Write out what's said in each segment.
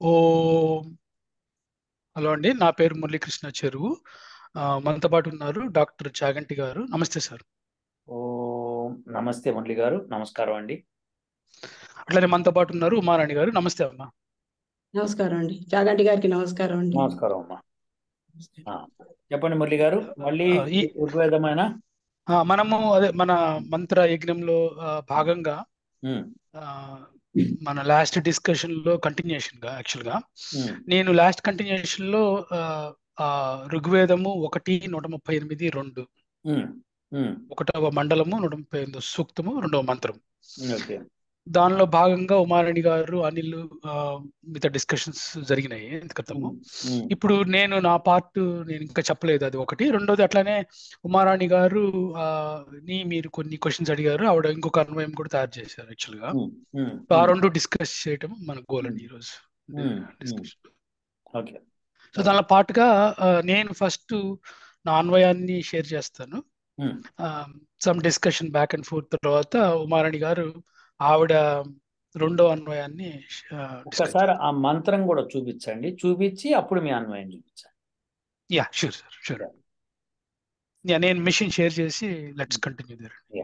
ఓం hello అండి నా పేరు మురళీకృష్ణ చెరువు ఆ, మనతో పాటు ఉన్నారు డాక్టర్ చాగంటి గారు నమస్తే సార్ ఓం నమస్తే మురళి గారు నమస్కారం అండి అట్లనే మనతో పాటు ఉన్నారు ఉమారాణి గారు నమస్తే అమ్మా నమస్కారం అండి చాగంటి గారికి నమస్కారం అండి నమస్కారం అమ్మా ఆ, చెప్పండి మురళి గారు మళ్ళీ ఆ, ఈ- ఋగ్వేదమైన ఆ, మనము అదే మన మంత్ర యజ్ఞంలో ఆ, భాగంగా ఉమ్, ఆ, మన లాస్ట్ డిస్కషన్ లో కంటిన్యూషన్ గా యాక్చువల్ గా ఉమ్, నేను లాస్ట్ కంటిన్యూషన్ లో ఆ, ఆ, ఋగ్వేదము ఒకటి నూట ముప్పై ఎనిమిది రెండు ఉమ్, ఉమ్, ఒకటవ మండలము నూట ముప్పై ఎనిమిది సూక్తము రెండవ మంత్రం ఓకే దానిలో భాగంగా ఉమారాణి గారు అనిల్ ఆ, మిగతా డిస్కషన్స్ జరిగినాయి క్రితము ఉమ్, ఉమ్, ఇప్పుడు నేను నా పార్ట్ నేను ఇంకా చెప్పలేదు అది ఒకటి రెండోది అట్లానే ఉమారాణి గారు ఆ, ని మీరు కొన్ని క్వశ్చన్స్ అడిగారు ఆవిడ ఇంకొక అన్వయం కూడా తయారు చేశారు యాక్చువల్ గా ఉమ్, ఉమ్, సో ఆ ఉమ్, రెండు డిస్కస్ చేయటం మన గోల్ అండి ఈరోజు um, um, discussion okay so దానిలో పాటుగా ఆ, నేను ఫస్ట్ నా అన్వయాన్ని షేర్ చేస్తాను um, some discussion back and forth తర్వాత ఉమారాణి గారు ఆవిడ రెండో అన్వయాన్ని డిస్కస్ ఒక్కసారి ఆ మంత్రం కూడా చూపించండి చూపించి అప్పుడు మీ అన్వయం చూపించండి ya sure sir sure ya నేను మిషన్ షేర్ చేసి లెట్స్ కంటిన్యూ దేర్ యా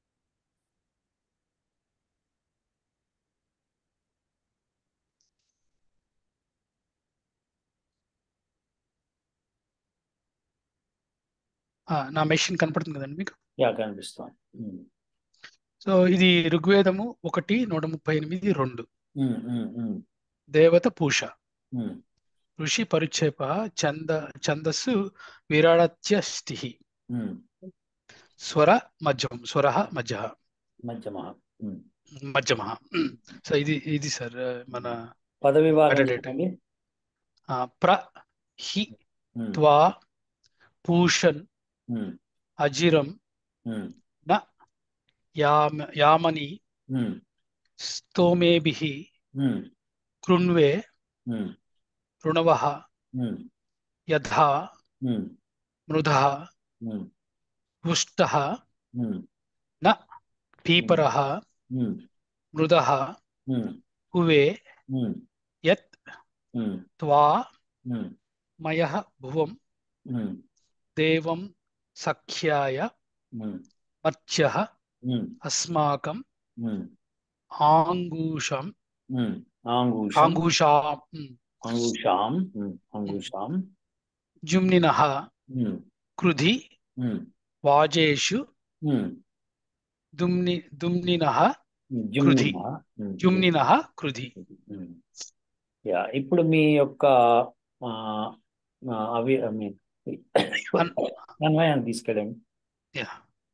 నా మెషిన్ కనపడుతుంది కదండి మీకు యా కనిపిస్తాం ఉమ్, సో ఇది ఋగ్వేదము ఒకటి నూట ముప్పై ఎనిమిది రెండు ఉమ్, ఉమ్, ఉమ్, దేవత పూష ఉమ్, ఋషి పరిక్షేప చంద ఛందస్సు విరాడత్య స్థిహి ఉమ్, స్వర మధ్యం స్వర మధ్య మధ్యమ ఉమ్. మధ్యమ సో ఇది ఇది సార్ మన పద విభాగం Metadata. చెప్పండి ఆ, ప్ర హి ఉమ్, త్వా పూషన్ ఉమ్, అజిరం ఉమ్, న యామ యామని ఉమ్, స్తోమేభిః ఉమ్, కృణ్వే ఉమ్, ఋణవः ఉమ్, యథా ఉమ్, మృధः ఉమ్, పుష్టः ఉమ్, న పీపరः ఉమ్, మృదः ఉమ్, హువే ఉమ్, యత్ ఉమ్, త్వా ఉమ్, మయః భువం ఉమ్, దేవం సఖ్యాయ ఉమ్, మర్చ్యः ఉమ్, అస్మాకం ఉమ్, ఆంగూషం ఉమ్. ఆంగూషం ఆంగూషాం అంగుషాం ఉమ్, అంగుషాం జుమ్నినః ఉమ్, కృధి ఉమ్, వాజేషు ఉమ్, దుమ్ని దుమ్నినః జుమ్నిమ, ఉమ్, జుమ్నినః కృధి ఉమ్. యా ఇప్పుడు మీ యొక్క ఆ, ఆ, అవి ఐ మీన్ అన్- అన్వయాన్ని తీసుకెళ్ళండి యా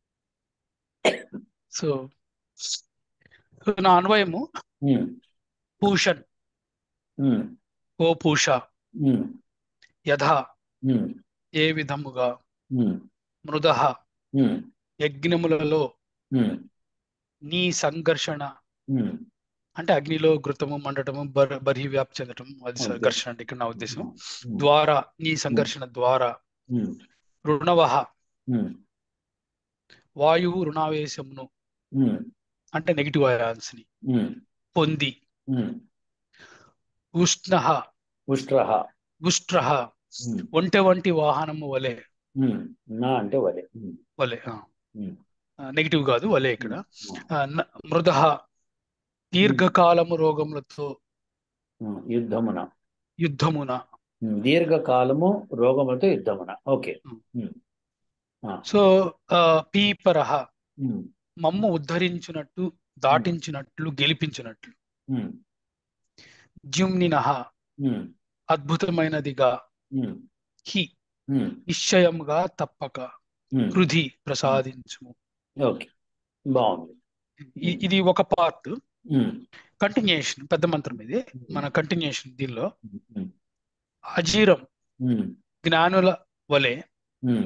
సో నా అన్వయము ఉమ్, పూషన్ ఉమ్, ఓ పూష ఉమ్, యథా ఉమ్, ఏ విధముగా ఉమ్, మృద ఉమ్, యజ్ఞములలో ఉమ్, నీ సంఘర్షణ ఉమ్, అంటే అగ్నిలో ఘృతము మండటము బర్ బరి వ్యాప్తి చెందటం అది స- Okay. ఘర్షణ అంటే ఇక్కడ నా ఉద్దేశం ఉమ్, ద్వారా నీ సంఘర్షణ ద్వారా ఉమ్, రుణవహ ఉమ్, వాయువు రుణావేశమును ఉమ్, అంటే నెగిటివ్ అయాన్స్ ని ఉమ్, పొంది ఉమ్. ఉష్ణ ఉష్ట్రహ ఉష్ట్ర ఉమ్, ఒంటె వంటి వాహనము వలె ఉమ్, నా అంటే వలే ఉమ్, వలె ఉమ్, నెగిటివ్ కాదు వలె ఇక్కడ ఉమ్, మృద దీర్ఘకాలము రోగములతో ఉమ్, యుద్ధమున యుద్ధమున ఉమ్, దీర్ఘకాలము రోగములతో యుద్ధమున ఓకే ఉమ్, ఆ, సో ఆ, పీపరహ ఉమ్, మమ్ము ఉద్ధరించినట్టు దాటించినట్లు గెలిపించినట్లు ఉమ్, జ్యుమ్నినః ఉమ్, అద్భుతమైనదిగా ఉమ్, హి ఉమ్, నిశ్చయముగా తప్పక ఉమ్. హృది ప్రసాదించుము ఓకే బాగుంది ఇ- ఇది ఒక పార్ట్ ఉమ్, కంటిన్యూషన్ పెద్ద మంత్రం ఇది మన కంటిన్యూషన్ దీనిలో ఉమ్, అజీరం ఉమ్, జ్ఞానుల వలె ఉమ్,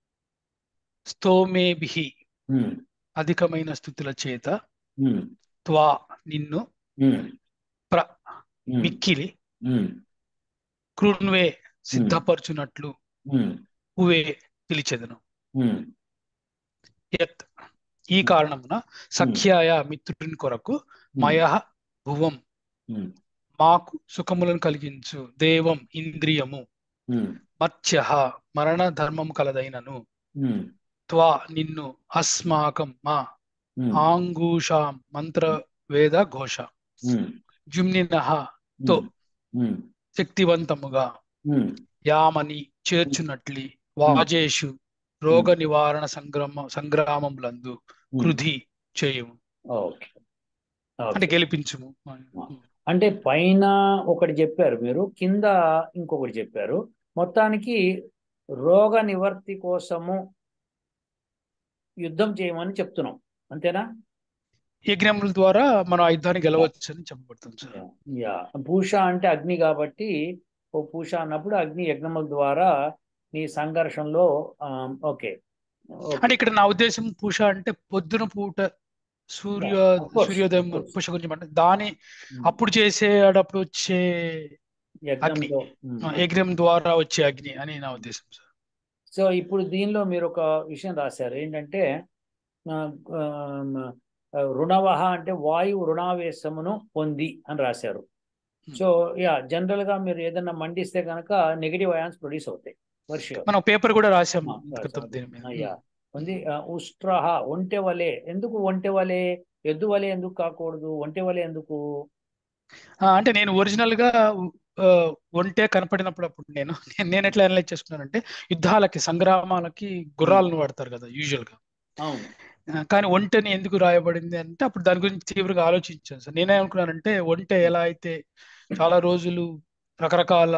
స్తోమేభి ఉమ్, అధికమైన స్థుతుల చేత ఉమ్, త్వా నిన్ను ఉమ్, ప్ర ఉమ్, మిక్కిలి ఉమ్, కృణ్వే సిద్ధపరచునట్లు ఉమ్, హువే పిలిచెదను ఉమ్, యత్ ఈ కారణమున సఖ్యాయ మిత్రుని కొరకు మయ భువం ఉమ్, మాకు సుఖములను కలిగించు దేవం ఇంద్రియము ఉమ్, మత్స్య మరణ ధర్మము కలదైనను ఉమ్, త్వా నిన్ను అస్మాకం మా ఉమ్, ఆంగూషాం మంత్ర వేద ఘోష ఉమ్, జుమ్నినః తో ఉమ్, శక్తివంతముగా ఉమ్, యామని చేర్చునట్లి వాజేషు రోగ నివారణ సంగ్రామ సంగ్రామములందు ఉమ్. కృధి చేయుము ఓకే అంటే ఓకే గెలిపించుము అంటే పైన ఒకటి చెప్పారు మీరు కింద ఇంకొకటి చెప్పారు మొత్తానికి రోగ నివర్తి కోసము యుద్ధం చేయమని చెప్తున్నాం అంతేనా యజ్ఞముల ద్వారా మనం ఆ యుద్ధాన్ని గెలవచ్చు అని చెప్పబడుతుంది సార్ యా పూష అంటే అగ్ని కాబట్టి ఓ పూష అన్నప్పుడు అగ్ని యజ్ఞముల ద్వారా నీ సంఘర్షణలో ఆ, ఓకే ఓకే. అంటే ఇక్కడ నా ఉద్దేశం పూష అంటే పొద్దున పూట సూర్య Yeah, of course, సూర్యోదయం of course. పూష గురించి అంటే దాని అప్పుడు చేసేటప్పుడు వచ్చే యజ్ఞంలో ఉమ్. ఆ, యజ్ఞం ద్వారా వచ్చే అగ్ని అని నా ఉద్దేశం సార్ సో ఇప్పుడు దీనిలో మీరు ఒక విషయం రాశారు ఏంటంటే ఆ, ఆ, రుణవహ అంటే వాయువు రుణావేశమును పొంది అని రాశారు సో యా జనరల్ గా మీరు ఏదైనా మండిస్తే కనుక నెగిటివ్ అయాన్స్ ప్రొడ్యూస్ అవుతాయి వర్ష మనం పేపర్ కూడా రాసాము ఆ, క్రితం రాసాము. దీని మీద యా ఉంది ఆ, ఉష్ట్రహ ఒంటె వలె ఎందుకు ఒంటె వలె ఎద్దు వలె ఎందుకు కాకూడదు ఒంటె వలె ఎందుకు ఆ, అంటే నేను ఒరిజినల్ గా ఆ, ఒంటే కనపడినప్పుడు అప్పుడు నేను నేను- నేను ఎట్లా అనలైజ్ చేసుకున్నానంటే యుద్ధాలకి సంగ్రామాలకి గుర్రాలను వాడతారు కదా యూజువల్ గా అవును ఆ, కానీ ఒంటెని ఎందుకు రాయబడింది అంటే అప్పుడు దాని గురించి తీవ్రంగా ఆలోచించాను సార్ నేనే అనుకున్నానంటే ఒంటె ఎలా అయితే చాలా రోజులు రకరకాల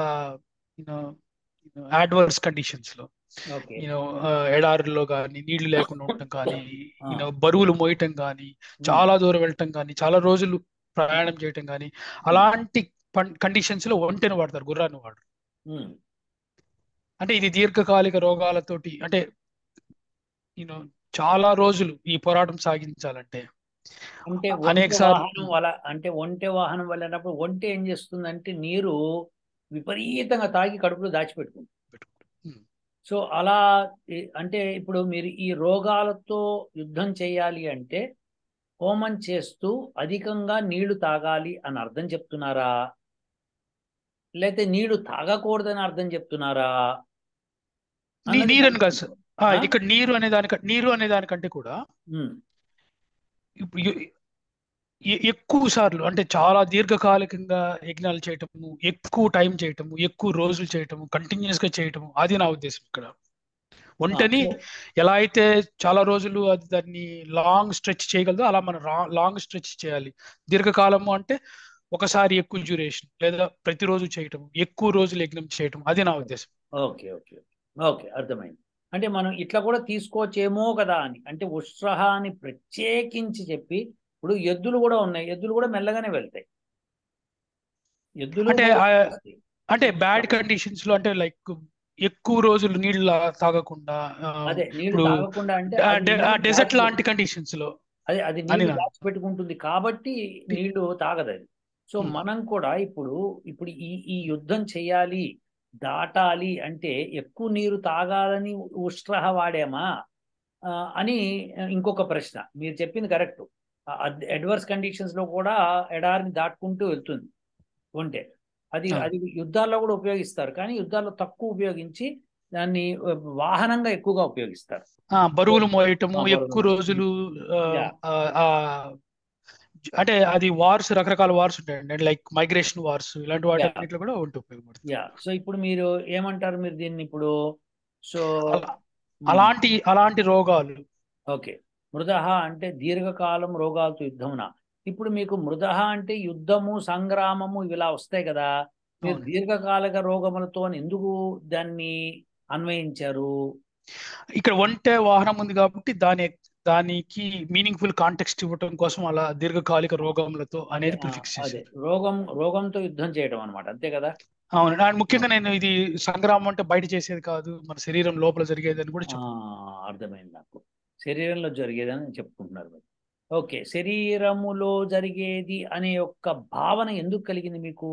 అడ్వర్స్ కండిషన్స్ లో ఓకే యూనో ఎడారుల్లో కానీ నీళ్లు లేకుండా ఉండటం కానీ యూనో బరువులు మోయటం కానీ చాలా దూరం వెళ్ళటం కానీ చాలా రోజులు ప్రయాణం చేయటం కానీ అలాంటి కండిషన్స్ లో ఒంటెను వాడతారు గుర్రాన్ని వాడరు ఉమ్, అంటే ఇది దీర్ఘకాలిక రోగాలతోటి అంటే యూనో చాలా రోజులు ఈ పోరాటం సాగించాలంటే అంటే అనేక ఒంటె సార్లు- వాహనం వల్ల అంటే ఒంటె వాహనం వెళ్ళినప్పుడు ఒంటె ఏం చేస్తుందంటే నీరు విపరీతంగా తాగి కడుపులో దాచిపెట్టుకుంటుంది ఉమ్. సో అలా ఈ- అంటే ఇప్పుడు మీరు ఈ రోగాలతో యుద్ధం చేయాలి అంటే హోమం చేస్తూ అధికంగా నీళ్లు తాగాలి అని అర్థం చెప్తున్నారా లేకపోతే నీళ్లు తాగకూడదని అర్థం చెప్తున్నారా నీ- అన్నది నీరని కాదు సార్. ఆ, ఆ? ఇక్కడ నీరు అనే దానిక నీరు అనే దానికంటే కూడా ఉమ్, ఇప్పుడు ఎ- ఎ- ఎక్కువ సార్లు అంటే చాలా దీర్ఘకాలికంగా యజ్ఞాలు చేయటము ఎక్కువ టైం చేయటము ఎక్కువ రోజులు చేయటము కంటిన్యూస్ గా చేయటము అది నా ఉద్దేశం ఇక్కడ ఒంటని సో- ఎలా అయితే చాలా రోజులు అది దాన్ని లాంగ్ స్ట్రెచ్ చేయగలదో అలా మనం లాంగ్ స్ట్రెచ్ చేయాలి దీర్ఘకాలము అంటే ఒకసారి ఎక్కువ డ్యూరేషన్ లేదా ప్రతిరోజు చేయటం ఎక్కువ రోజులు యజ్ఞం చేయటం అది నా ఉద్దేశం ఓకే ఓకే ఓకే అర్థమైంది అంటే మనం ఇట్లా కూడా తీసుకోవచ్చేమో కదా అని అంటే ఉత్సాహాన్ని ప్రత్యేకించి చెప్పి ఇప్పుడు ఎద్దులు కూడా ఉన్నాయి ఎద్దులు కూడా మెల్లగానే వెళ్తాయి ఎద్దులు అంటే కూడా ఆ- వస్తాయి. అంటే బ్యాడ్ కండిషన్స్ లో అంటే లైక్ ఎక్కువ రోజులు నీళ్ళు తాగకుండా ఆ, అదే నీళ్లు ఇప్పుడు తాగకుండా అంటే అది నీళ్లు డెజర్ట్ దాచిపెట్టు- లాంటి కండిషన్స్ లో అదే అది అని నీళ్లు నా- దాచిపెట్టుకుంటుంది కాబట్టి నీళ్లు తాగదు అది సో Hmm. మనం కూడా ఇప్పుడు ఇప్పుడు ఈ ఈ యుద్ధం చేయాలి దాటాలి అంటే ఎక్కువ నీరు తాగాలని ఉష్ట్రహ వాడామా ఆ, అని ఇంకొక ప్రశ్న మీరు చెప్పింది కరెక్ట్ అడ్వర్స్ కండిషన్స్ లో కూడా ఎడారిని దాటుకుంటూ వెళ్తుంది ఉంటే అది ఆ. అది యుద్ధాల్లో కూడా ఉపయోగిస్తారు కానీ యుద్ధాల్లో తక్కువ ఉపయోగించి దాన్ని ఆ, వాహనంగా ఎక్కువగా ఉపయోగిస్తారు ఆ, బరువులు మోయటము ఆ, బరువులు ఎక్కువ మోయటం. రోజులు ఆ, Yeah. ఆ, ఆ, అంటే అది వార్స్ రకరకాల వార్స్ ఉంటాయండి లైక్ మైగ్రేషన్ వార్స్ ఇలాంటి వాటి కూడా ఉంటూ ఉపయోగపడుతుంది యా సో ఇప్పుడు మీరు ఏమంటారు మీరు దీన్ని ఇప్పుడు సో అలా- అలాంటి అలాంటి రోగాలు ఓకే మృదహ అంటే దీర్ఘకాలం రోగాలతో యుద్ధమున ఇప్పుడు మీకు మృదహ అంటే యుద్ధము సంగ్రామము ఇలా వస్తాయి కదా మీరు అవును. దీర్ఘకాలిక రోగములతో ఎందుకు దాన్ని అన్వయించారు ఇక్కడ ఒంటె వాహనం ఉంది కాబట్టి దాని దానికి మీనింగ్ఫుల్ కాంటెక్స్ట్ ఇవ్వటం కోసం అలా దీర్ఘకాలిక రోగములతో అనేది ఆ, ప్రిఫిక్స్ అదే చేశారు రోగం రోగంతో యుద్ధం చేయడం అనమాట అంతే కదా అవును అండ్ ముఖ్యంగా నేను ఇది సంగ్రామం అంటే బయట చేసేది కాదు మన శరీరం లోపల జరిగేది అని కూడా ఆ, చెప్పాను అర్థమైంది నాకు శరీరంలో జరిగేదని చెప్పుకుంటున్నారు మీరు ఓకే శరీరములో జరిగేది అనే యొక్క భావన ఎందుకు కలిగింది మీకు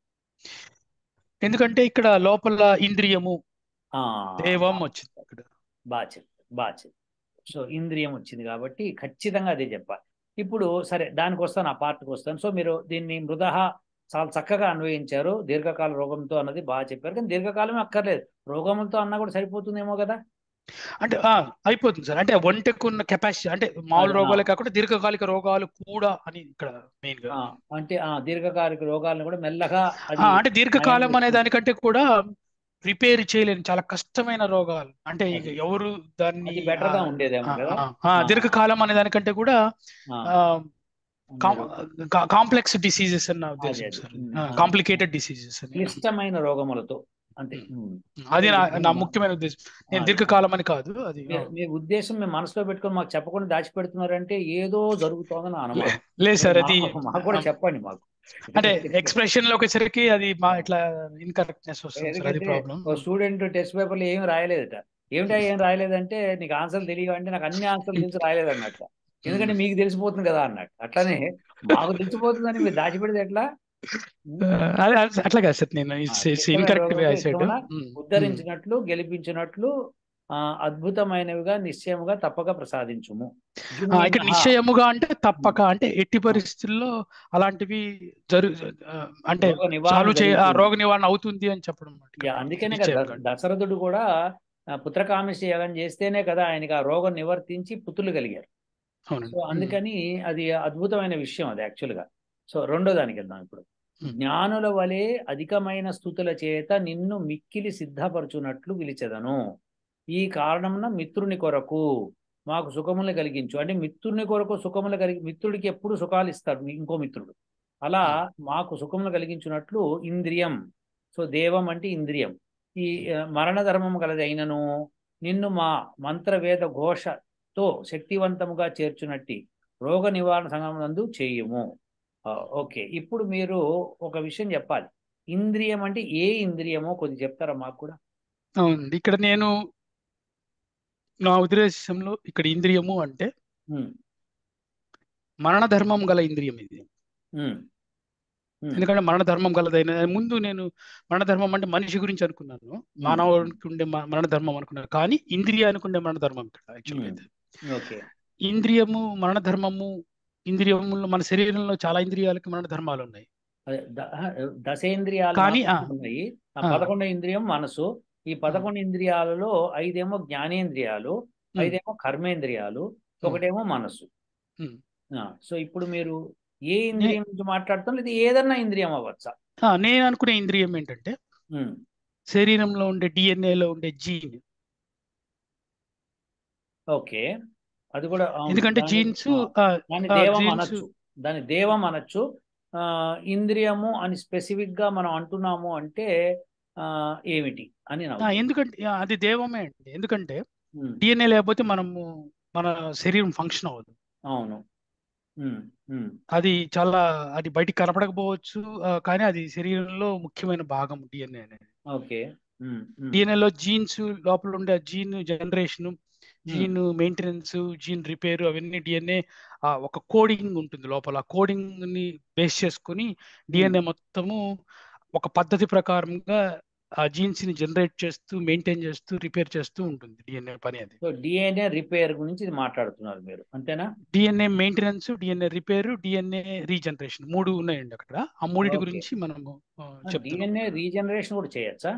ఎందుకంటే ఇక్కడ లోపల ఇంద్రియము ఆ దేవం వచ్చింది ఇక్కడ బాగా చెప్పారు బాగా చెప్పారు సో ఇంద్రియం వచ్చింది కాబట్టి ఖచ్చితంగా అదే చెప్పాలి ఇప్పుడు సరే దానికి వస్తాను ఆ పార్ట్కి వస్తాను సో మీరు దీన్ని మృదహ చాలా చక్కగా అన్వయించారు దీర్ఘకాల రోగంతో అన్నది బాగా చెప్పారు కానీ దీర్ఘకాలమే అక్కర్లేదు రోగములతో అన్నా కూడా సరిపోతుందేమో కదా అంటే ఆ, అయిపోతుంది సార్ అంటే ఒంటెకు ఉన్న కెపాసిటీ అంటే మామూలు అది, ఆ. రోగాలే కాకుండా దీర్ఘకాలిక రోగాలు కూడా అని ఇక్కడ మెయిన్ గా ఆ, అంటే ఆ దీర్ఘకాలిక రోగాలను కూడా మెల్లగా అది ఆ, అంటే దీర్ఘకాలం నయం అనే చేస్తుంది. దానికంటే కూడా రిపేర్ చేయలేని చాలా కష్టమైన రోగాలు అంటే ఇక అది. ఎవరు దాన్ని అది better గా ఆ, ఉండేదేమో ఆ, కదా ఆ, ఆ, ఆ. దీర్ఘకాలం అనే దానికంటే కూడా ఆ, మీరు- కాంప్లెక్స్ డిసీజెస్ అన్న ఉద్దేశం అదే. సార్ ఉమ్, అదే. కాంప్లికేటెడ్ డిసీజెస్ అని క్లిష్టమైన రోగములతో అంతే ఉమ్. అది నా ఇప్పుడు నా మనం- ముఖ్యమైన ఉద్దేశం నేను అది. దీర్ఘకాలం అని కాదు అది మీ మీ ఉద్దేశం మేము మనసులో పెట్టుకొని మాకు చెప్పకుండా దాచిపెడుతున్నారంటే ఏదో జరుగుతోందని అనుమానం లేదు సార్ అది మాకు- మాకు కూడా చెప్పండి మాకు అంటే ఎక్స్ప్రెషన్ లోకి వచ్చరికి అది మా ఇట్లా ఇన్కరెక్ట్నెస్ వస్తుంది సార్ అది ఎందుకంటే ప్రాబ్లం ఓ స్టూడెంట్ టెస్ట్ పేపర్లో ఏం రాయలేదట ఏమిటా ఏం రాయలేదంటే నీకు ఆన్సర్లు తెలియవు అంటే నాకు అన్ని ఆన్సర్లు తెలిసి రాయలేదు అన్నట్టు ఎందుకంటే మీకు తెలిసిపోతుంది కదా అన్నట్టు అట్లానే మాకు తెలిసిపోతుందని మీరు దాచిపెడితే ఎట్లా అదే అదే- అట్లా కాదు సార్ నేను ఆ, ఇట్స్ చెప్పలేదు ఇన్కరెక్ట్ వే ఐ కాబట్టి సెడ్ ఇట్లా ఉద్ధరించినట్లు గెలిపించినట్లు ఆ, అద్భుతమైనవిగా నిశ్చయముగా తప్పక ప్రసాదించుము ఇక్కడ నిశ్చయముగా అంటే తప్పక అంటే ఎట్టి పరిస్థితుల్లో అలాంటివి జరు ఆ, అంటే రోగ నివారణ చాలు చే ఆ జరుగుతుంది. రోగ నివారణ అవుతుంది అని చెప్పడం అన్నమాట. యా, అందుకనే కదా నిశ్చయంగా. ద- దశరథుడు కూడా ఆ, పుత్రకామేష్టి యాగం చేస్తేనే కదా ఆయనకి ఆ రోగం నివర్తించి పుత్రులు కలిగారు అవునండి సో అందుకని అది అద్భుతమైన విషయం అది యాక్చువల్ గా సో రెండో దానికి వెళ్దాం ఇప్పుడు Hmm. జ్ఞానుల వలె అధికమైన స్థుతుల చేత నిన్ను మిక్కిలి సిద్ధపరచునట్లు పిలిచెదను ఈ కారణమున మిత్రుని కొరకు మాకు సుఖములు కలిగించు అంటే మిత్రుని కొరకు సుఖములు కలిగి మిత్రుడికి ఎప్పుడు సుఖాలు ఇస్తాడు మీ- ఇంకో మిత్రుడు అలా మాకు సుఖములు కలిగించున్నట్లు ఇంద్రియం సో దేవం అంటే ఇంద్రియం ఈ ఆ, మరణ ధర్మం కలది అయినను నిన్ను మా మంత్రవేద ఘోషతో శక్తివంతముగా చేర్చునట్టి రోగ నివారణ సంగమనందు చేయుము ఆ, ఓకే ఇప్పుడు మీరు ఒక విషయం చెప్పాలి ఇంద్రియం అంటే ఏ ఇంద్రియమో కొద్ది చెప్తారా మాకు కూడా అవునండి ఇక్కడ నేను నా ఉద్దేశంలో ఇక్కడ ఇంద్రియము అంటే ఉమ్, మరణ ధర్మం గల ఇంద్రియం ఇది ఉమ్, ఉమ్, ఎందుకంటే మరణ ధర్మం గలదైన ముందు నేను మరణ ధర్మం అంటే మనిషి గురించి అనుకున్నాను మానవునికి ఉండే మ- మరణ ధర్మం అనుకున్నాను కానీ ఇంద్రియానికి ఉండే మరణ ధర్మం ఇక్కడ యాక్చువల్గా ఉమ్. అయితే ఓకే ఇంద్రియము మరణ ధర్మము ఇంద్రియములు మన శరీరంలో చాలా ఇంద్రియాలకి మరణ ధర్మాలు ఉన్నాయి అదే ద- ఆ, దశేంద్రియాలు కానీ, మాత్రం ఆ, ఉన్నాయి ఆ ఆ. పదకొండు ఇంద్రియం మనసు ఈ పదకొండు ఇంద్రియాలలో ఐదేమో జ్ఞానేంద్రియాలు ఉమ్, ఐదేమో కర్మేంద్రియాలు ఒకటేమో మనసు ఉమ్. ఆ, సో ఇప్పుడు మీరు ఏ ఇంద్రియం నుంచి మాట్లాడుతాం లేదా ఏదన్నా ఇంద్రియం అవ్వచ్చా ఆ, నేను అనుకునే ఇంద్రియం ఏంటంటే ఉమ్, శరీరంలో ఉండే డిఎన్ఏలో ఉండే జీన్ ఓకే అది కూడా అవును. ఎందుకంటే దాని- జీన్స్ ఆ, దాని దేవం జీన్స్ అనొచ్చు దాని దేవం అనొచ్చు ఆ, ఇంద్రియము అని స్పెసిఫిక్ గా మనం అంటున్నాము అంటే ఆ, ఏమిటి అని నా ఉద్దేశం. ఎందుకంటే ఆ, అది దేవమే అండి ఎందుకంటే ఉమ్, డిఎన్ఏ లేకపోతే మనము మన శరీరం ఫంక్షన్ అవ్వదు అవును ఉమ్, ఉమ్, అది చాలా అది బయటికి కనపడకపోవచ్చు ఆ, కానీ అది శరీరంలో ముఖ్యమైన భాగం డిఎన్ఏ అనేది ఓకే ఉమ్, ఉమ్, డిఎన్ఏలో జీన్స్ లోపల ఉండే gene generation gene maintenance gene repair అవన్నీ డిఎన్ఏ ఒక కోడింగ్ ఉంటుంది లోపల ఆ కోడింగ్ ని బేస్ చేసుకుని డిఎన్ఏ మొత్తము ఒక పద్ధతి ప్రకారంగా ఆ జీన్స్ ని జనరేట్ చేస్తూ మెయింటైన్ చేస్తూ రిపేర్ చేస్తూ ఉంటుంది డిఎన్ఏ పని అది సో డిఎన్ఏ రిపేర్ గురించి ఇది మాట్లాడుతున్నారు మీరు అంతేనా DNA maintenance DNA repair DNA regeneration మూడు ఉన్నాయండి అక్కడ ఆ మూడిటి Okay. గురించి మనము ఆ, డిఎన్ఏ చెప్తున్నాం రీజనరేషన్ కూడా చేయొచ్చా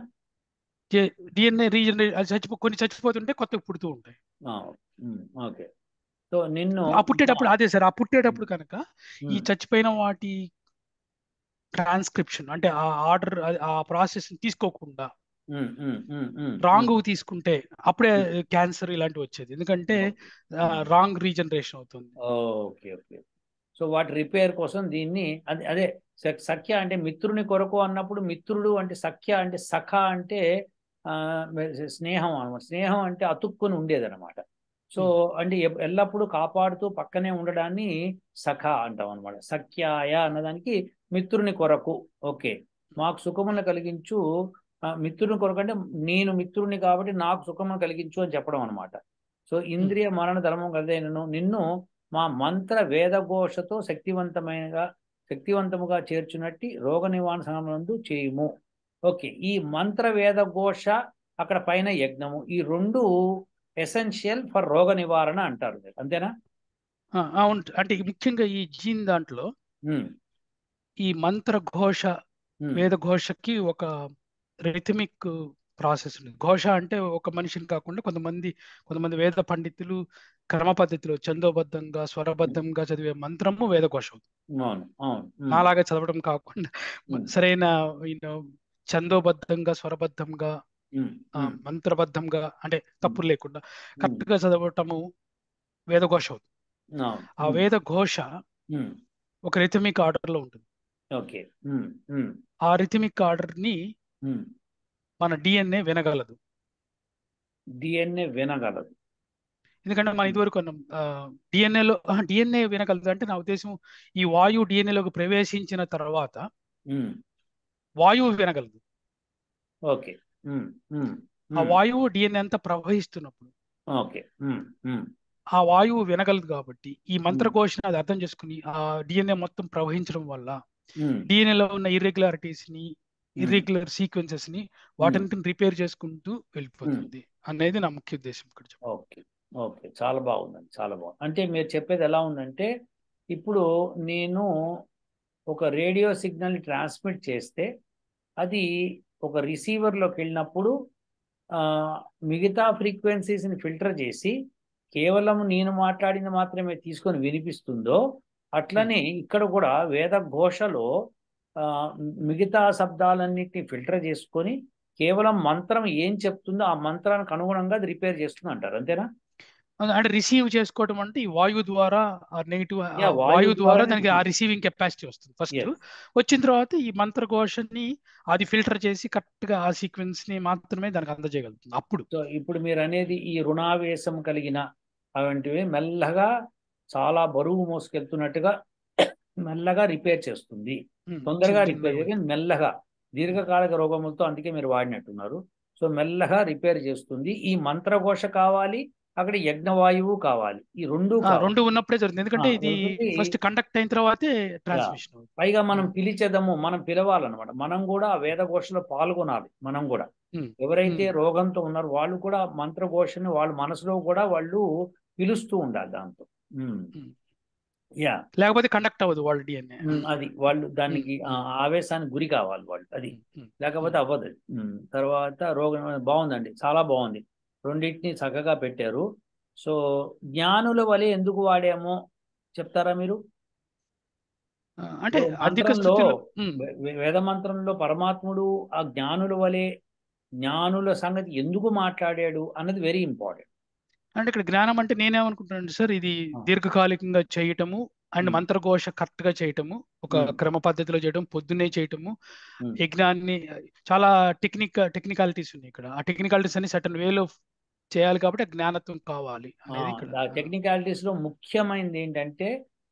డిఎన్ఏ రీజనరేట్ అది చచ్చిపో కొన్ని చచ్చిపోతుంటే కొత్తగా పుడుతూ ఉంటాయి ఆ, ఉమ్, ఓకే సో నిన్ను ఆ పుట్టేటప్పుడు అదే సార్ ఆ పుట్టేటప్పుడు కనుక ఈ ఉమ్, చచ్చిపోయిన వాటి ట్రాన్స్క్రిప్షన్ అంటే ఆ ఆర్డర్ ఆ ప్రాసెస్ తీసుకోకుండా ఉమ్, ఉమ్, ఉమ్, ఉమ్, రాంగ్ ఉమ్, తీసుకుంటే అప్పుడే క్యాన్సర్ ఇలాంటివి వచ్చేది ఎందుకంటే రాంగ్ రీజనరేషన్ అవుతుంది ఓకే ఓకే సో వాటి రిపేర్ కోసం దీన్ని అదే అదే స- సఖ్య అంటే మిత్రుని కొరకు అన్నప్పుడు మిత్రుడు అంటే సఖ్య అంటే సఖ అంటే ఆ, స్నేహం అనమాట స్నేహం అంటే అతుక్కుని ఉండేది అనమాట సో అంటే ఎప్- ఎల్లప్పుడూ కాపాడుతూ పక్కనే ఉండడాన్ని సఖ అంటాం అనమాట సఖ్యాయ అన్నదానికి మిత్రుని కొరకు ఓకే మాకు సుఖమును కలిగించు ఆ, మిత్రుని కొరకు అంటే నేను మిత్రుని కాబట్టి నాకు సుఖమును కలిగించు అని చెప్పడం అనమాట సో ఇంద్రియ మరణ ధర్మం కలిదైనను నిన్ను మా మంత్ర వేదఘోషతో శక్తివంతమైన శక్తివంతముగా చేర్చునట్టి రోగ నివారణ సమయంలో చేయుము ఓకే ఈ మంత్ర వేదఘోష అక్కడ పైన యజ్ఞము ఈ రెండు ఎసెన్షియల్ ఫర్ రోగ నివారణ అంటారు మీరు. అంతేనా ఆ, అవును అంటే ముఖ్యంగా ఈ జీన్ దాంట్లో ఉమ్, ఈ మంత్ర ఘోష ఉమ్, వేద ఘోషకి ఒక రిథమిక్ ప్రాసెస్ ఉంది ఘోష అంటే ఒక మనిషిని కాకుండా కొంతమంది కొంతమంది వేద పండితులు క్రమ పద్ధతిలో చందోబద్ధంగా స్వరబద్ధంగా చదివే మంత్రము వేద ఘోష అవుతుంది అవును అవును ఉమ్, నాలాగా చదవడం కాకుండా ఉమ్, సరైన యూనో చందోబద్ధంగా స్వరబద్ధంగా ఉమ్, ఆ, ఉమ్, మంత్రబద్ధంగా అంటే తప్పులు లేకుండా ఉమ్, కరెక్ట్ గా చదవటము వేద ఘోష అవుతుంది అవును ఆ ఉమ్, వేద ఘోష ఉమ్, ఒక రిథమిక్ ఆర్డర్ లో ఉంటుంది ఓకే ఉమ్, ఉమ్, ఆ రిథమిక్ ఆర్డర్ ని ఉమ్. మన డిఎన్ఏ వినగలదు డిఎన్ఏ వినగలదు ఎందుకంటే మన ఇదివరకు డిఎన్ఏలో డిఎన్ఏ వినగలదు అంటే నా ఉద్దేశం ఈ వాయువు డిఎన్ఏలోకి ప్రవేశించిన తర్వాత ఉమ్, వాయువు వినగలదు ఓకే ఉమ్, ఉమ్, ఆ ఉమ్, వాయువు డిఎన్ఏ అంతా ప్రవహిస్తున్నప్పుడు ఓకే ఉమ్, ఉమ్, ఆ వాయువు వినగలదు కాబట్టి ఈ ఉమ్, మంత్రఘోషను అది అర్థం చేసుకుని ఆ డిఎన్ఏ మొత్తం ప్రవహించడం వల్ల ఉమ్, డిఎన్ఏలో ఉన్న ఇర్రెగ్యులారిటీస్ ని ఉమ్, ఇర్రెగ్యులర్ సీక్వెన్సెస్ ని ఉమ్, వాటిని రిపేర్ చేసుకుంటూ ఉమ్. వెళ్ళిపోతుంది అనేది నా ముఖ్య ఉద్దేశం ఇక్కడ చెప్పడం. ఓకే ఓకే చాలా బాగుందండి చాలా బాగుంది అంటే మీరు చెప్పేది ఎలా ఉందంటే ఇప్పుడు నేను ఒక రేడియో సిగ్నల్ ట్రాన్స్మిట్ చేస్తే అది ఒక రిసీవర్లోకి వెళ్ళినప్పుడు ఆ, మిగతా ఫ్రీక్వెన్సీస్ని ఫిల్టర్ చేసి కేవలం నేను మాట్లాడింది మాత్రమే తీసుకొని వినిపిస్తుందో ఉమ్, అట్లనే ఇక్కడ కూడా వేద ఘోషలో ఆ, మిగతా శబ్దాలన్నిటిని ఫిల్టర్ చేసుకొని కేవలం మంత్రం ఏం చెప్తుందో ఆ మంత్రానికి అనుగుణంగా అది రిపేర్ చేస్తుంది అంటారు అంతేనా అంటే రిసీవ్ చేసుకోవడం అంటే ఈ వాయువు ద్వారా ఆ నెగిటివ్ యా వాయువు వాయువు ద్వారా ద్వారానే దానికి ఆ రిసీవ్ రిసీవింగ్ కెపాసిటీ వస్తుంది ఫస్ట్ ఎస్ వచ్చిన తర్వాత ఈ మంత్రఘోషని అది ఫిల్టర్ చేసి కరెక్ట్ గా ఆ సీక్వెన్స్ ని మాత్రమే దానికి అందజేయగలుగుతుంది అప్పుడు సో ఇప్పుడు మీరు అనేది ఈ రుణావేశం కలిగిన అవంటివి మెల్లగా చాలా బరువు మోసుకెళ్తున్నట్టుగా మెల్లగా రిపేర్ చేస్తుంది ఉమ్, తొందరగా చిన్న రిపేర్ చిన్నగా చేసి మెల్లగా దీర్ఘకాలిక రోగములతో అందుకే మీరు వాడినట్టున్నారు సో మెల్లగా రిపేర్ చేస్తుంది ఈ మంత్రఘోష కావాలి అక్కడ యజ్ఞవాయువు కావాలి ఈ రెండు ఆ, కావాలి రెండు ఉన్నప్పుడే జరుగుతుంది ఆ, ఎందుకంటే ఇది రెండుకి ఫస్ట్ కండక్ట్ అయిన తర్వాతే యా ట్రాన్స్మిషన్ అవుతుంది పైగా మనం ఉమ్, పిలిచేదము మనం పిలవాలన్నమాట మనం కూడా ఆ వేదఘోషలో పాల్గొనాలి మనం కూడా ఉమ్, ఎవరైతే ఉమ్, రోగంతో ఉన్నారో వాళ్ళు కూడా మంత్రఘోషని వాళ్ళ మనసులో కూడా వాళ్ళు పిలుస్తూ ఉండాలి దాంతో ఉమ్. ఉమ్. యా లేకపోతే కండక్ట్ అవ్వదు వాళ్ళ డిఎన్ఏ ఉమ్, అది వాళ్ళు దానికి ఆ ఆవేశానికి గురి కావాలి వాళ్ళు అది లేకపోతే అవ్వదు అది. ఉమ్, తర్వాత రోగం బాగుందండి చాలా బాగుంది రెండింటిని చక్కగా పెట్టారు సో జ్ఞానుల వలె ఎందుకు వాడామో చెప్తారా మీరు అంటే ఇప్పుడు అధిక మంత్రంలో స్థితిలో ఉమ్, వే- వే- వేద మంత్రంలో పరమాత్ముడు ఆ జ్ఞానుల వలె జ్ఞానుల సంగతి ఎందుకు మాట్లాడాడు అన్నది వెరీ ఇంపార్టెంట్ అంటే ఇక్కడ జ్ఞానం అంటే నేనేమనుకుంటున్నాను సార్ ఇది ఆ. దీర్ఘకాలికంగా చేయటము అండ్ ఉమ్. మంత్రఘోష కరెక్ట్ గా చేయటము ఒక ఉమ్. క్రమ పద్ధతిలో చేయటం పొద్దున్నే చేయటము ఉమ్. యజ్ఞాన్ని చాలా టెక్నిక్ టెక్నికాలిటీస్ ఉన్నాయి ఇక్కడ ఆ టెక్నికాలిటీస్ అన్ని సటన్ వేలో చేయాలి కాబట్టి ఆ జ్ఞానత్వం కావాలి అనేది ఇక్కడ ఆ టెక్నికాలిటీస్ లో ముఖ్యమైనది ఏంటంటే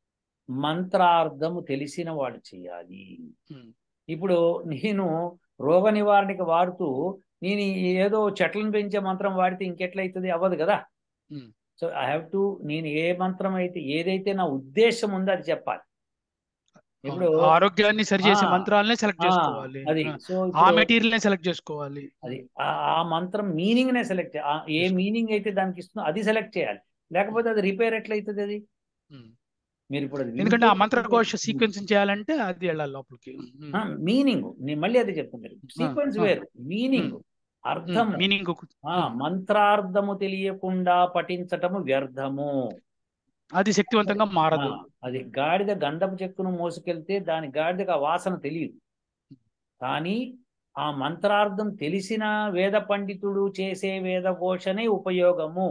మంత్రార్థము తెలిసిన వాడు చేయాలి ఉమ్, ఇప్పుడు నేను రోగ నివారణకి వాడుతూ నేను ఏదో చెట్లను పెంచే మంత్రం వాడితే ఇంకెట్లయితుంది అవ్వదు కదా um. So I have to నేను ఏ మంత్రం అయితే ఏదైతే నా ఉద్దేశం ఉందో అది చెప్పాలి ఇప్పుడు అవును. ఆరోగ్యాన్ని సరిచేసే ఆ, మంత్రాలనే సెలెక్ట్ ఆ, చేసుకోవాలి అది ఆ, సో ఆ ఇప్పుడు మెటీరియల్ నే సెలెక్ట్ చేసుకోవాలి అది ఆ ఆ మంత్రం మీనింగ్ నే సెలెక్ట్ ఏ మీనింగ్ అయితే దానికి ఇస్తుందో అది సెలెక్ట్ చేయాలి లేకపోతే అది రిపేర్ ఎట్లయితుంది అది ఉమ్. మీరు ఇప్పుడు అది ఎందుకంటే ఆ వింటూ మంత్రఘోష సీక్వెన్స్ చేయాలంటే అది వెళ్ళాలి లోపలికి మీనింగ్ నేను మళ్ళీ అదే చెప్తున్నాను సీక్వెన్స్ ఆ. వేరు మీనింగ్ అర్థము మీనింగ్ ఆ మంత్రార్థము తెలియకుండా పఠించటము వ్యర్థము అది శక్తివంతంగా ఆ, మారదు అది గాడిద గంధపు చెక్కును మోసుకెళ్తే దాని గాడిదకు ఆ వాసన తెలియదు కానీ ఆ మంత్రార్థం తెలిసిన వేద పండితుడు చేసే వేద ఘోషనే ఉపయోగము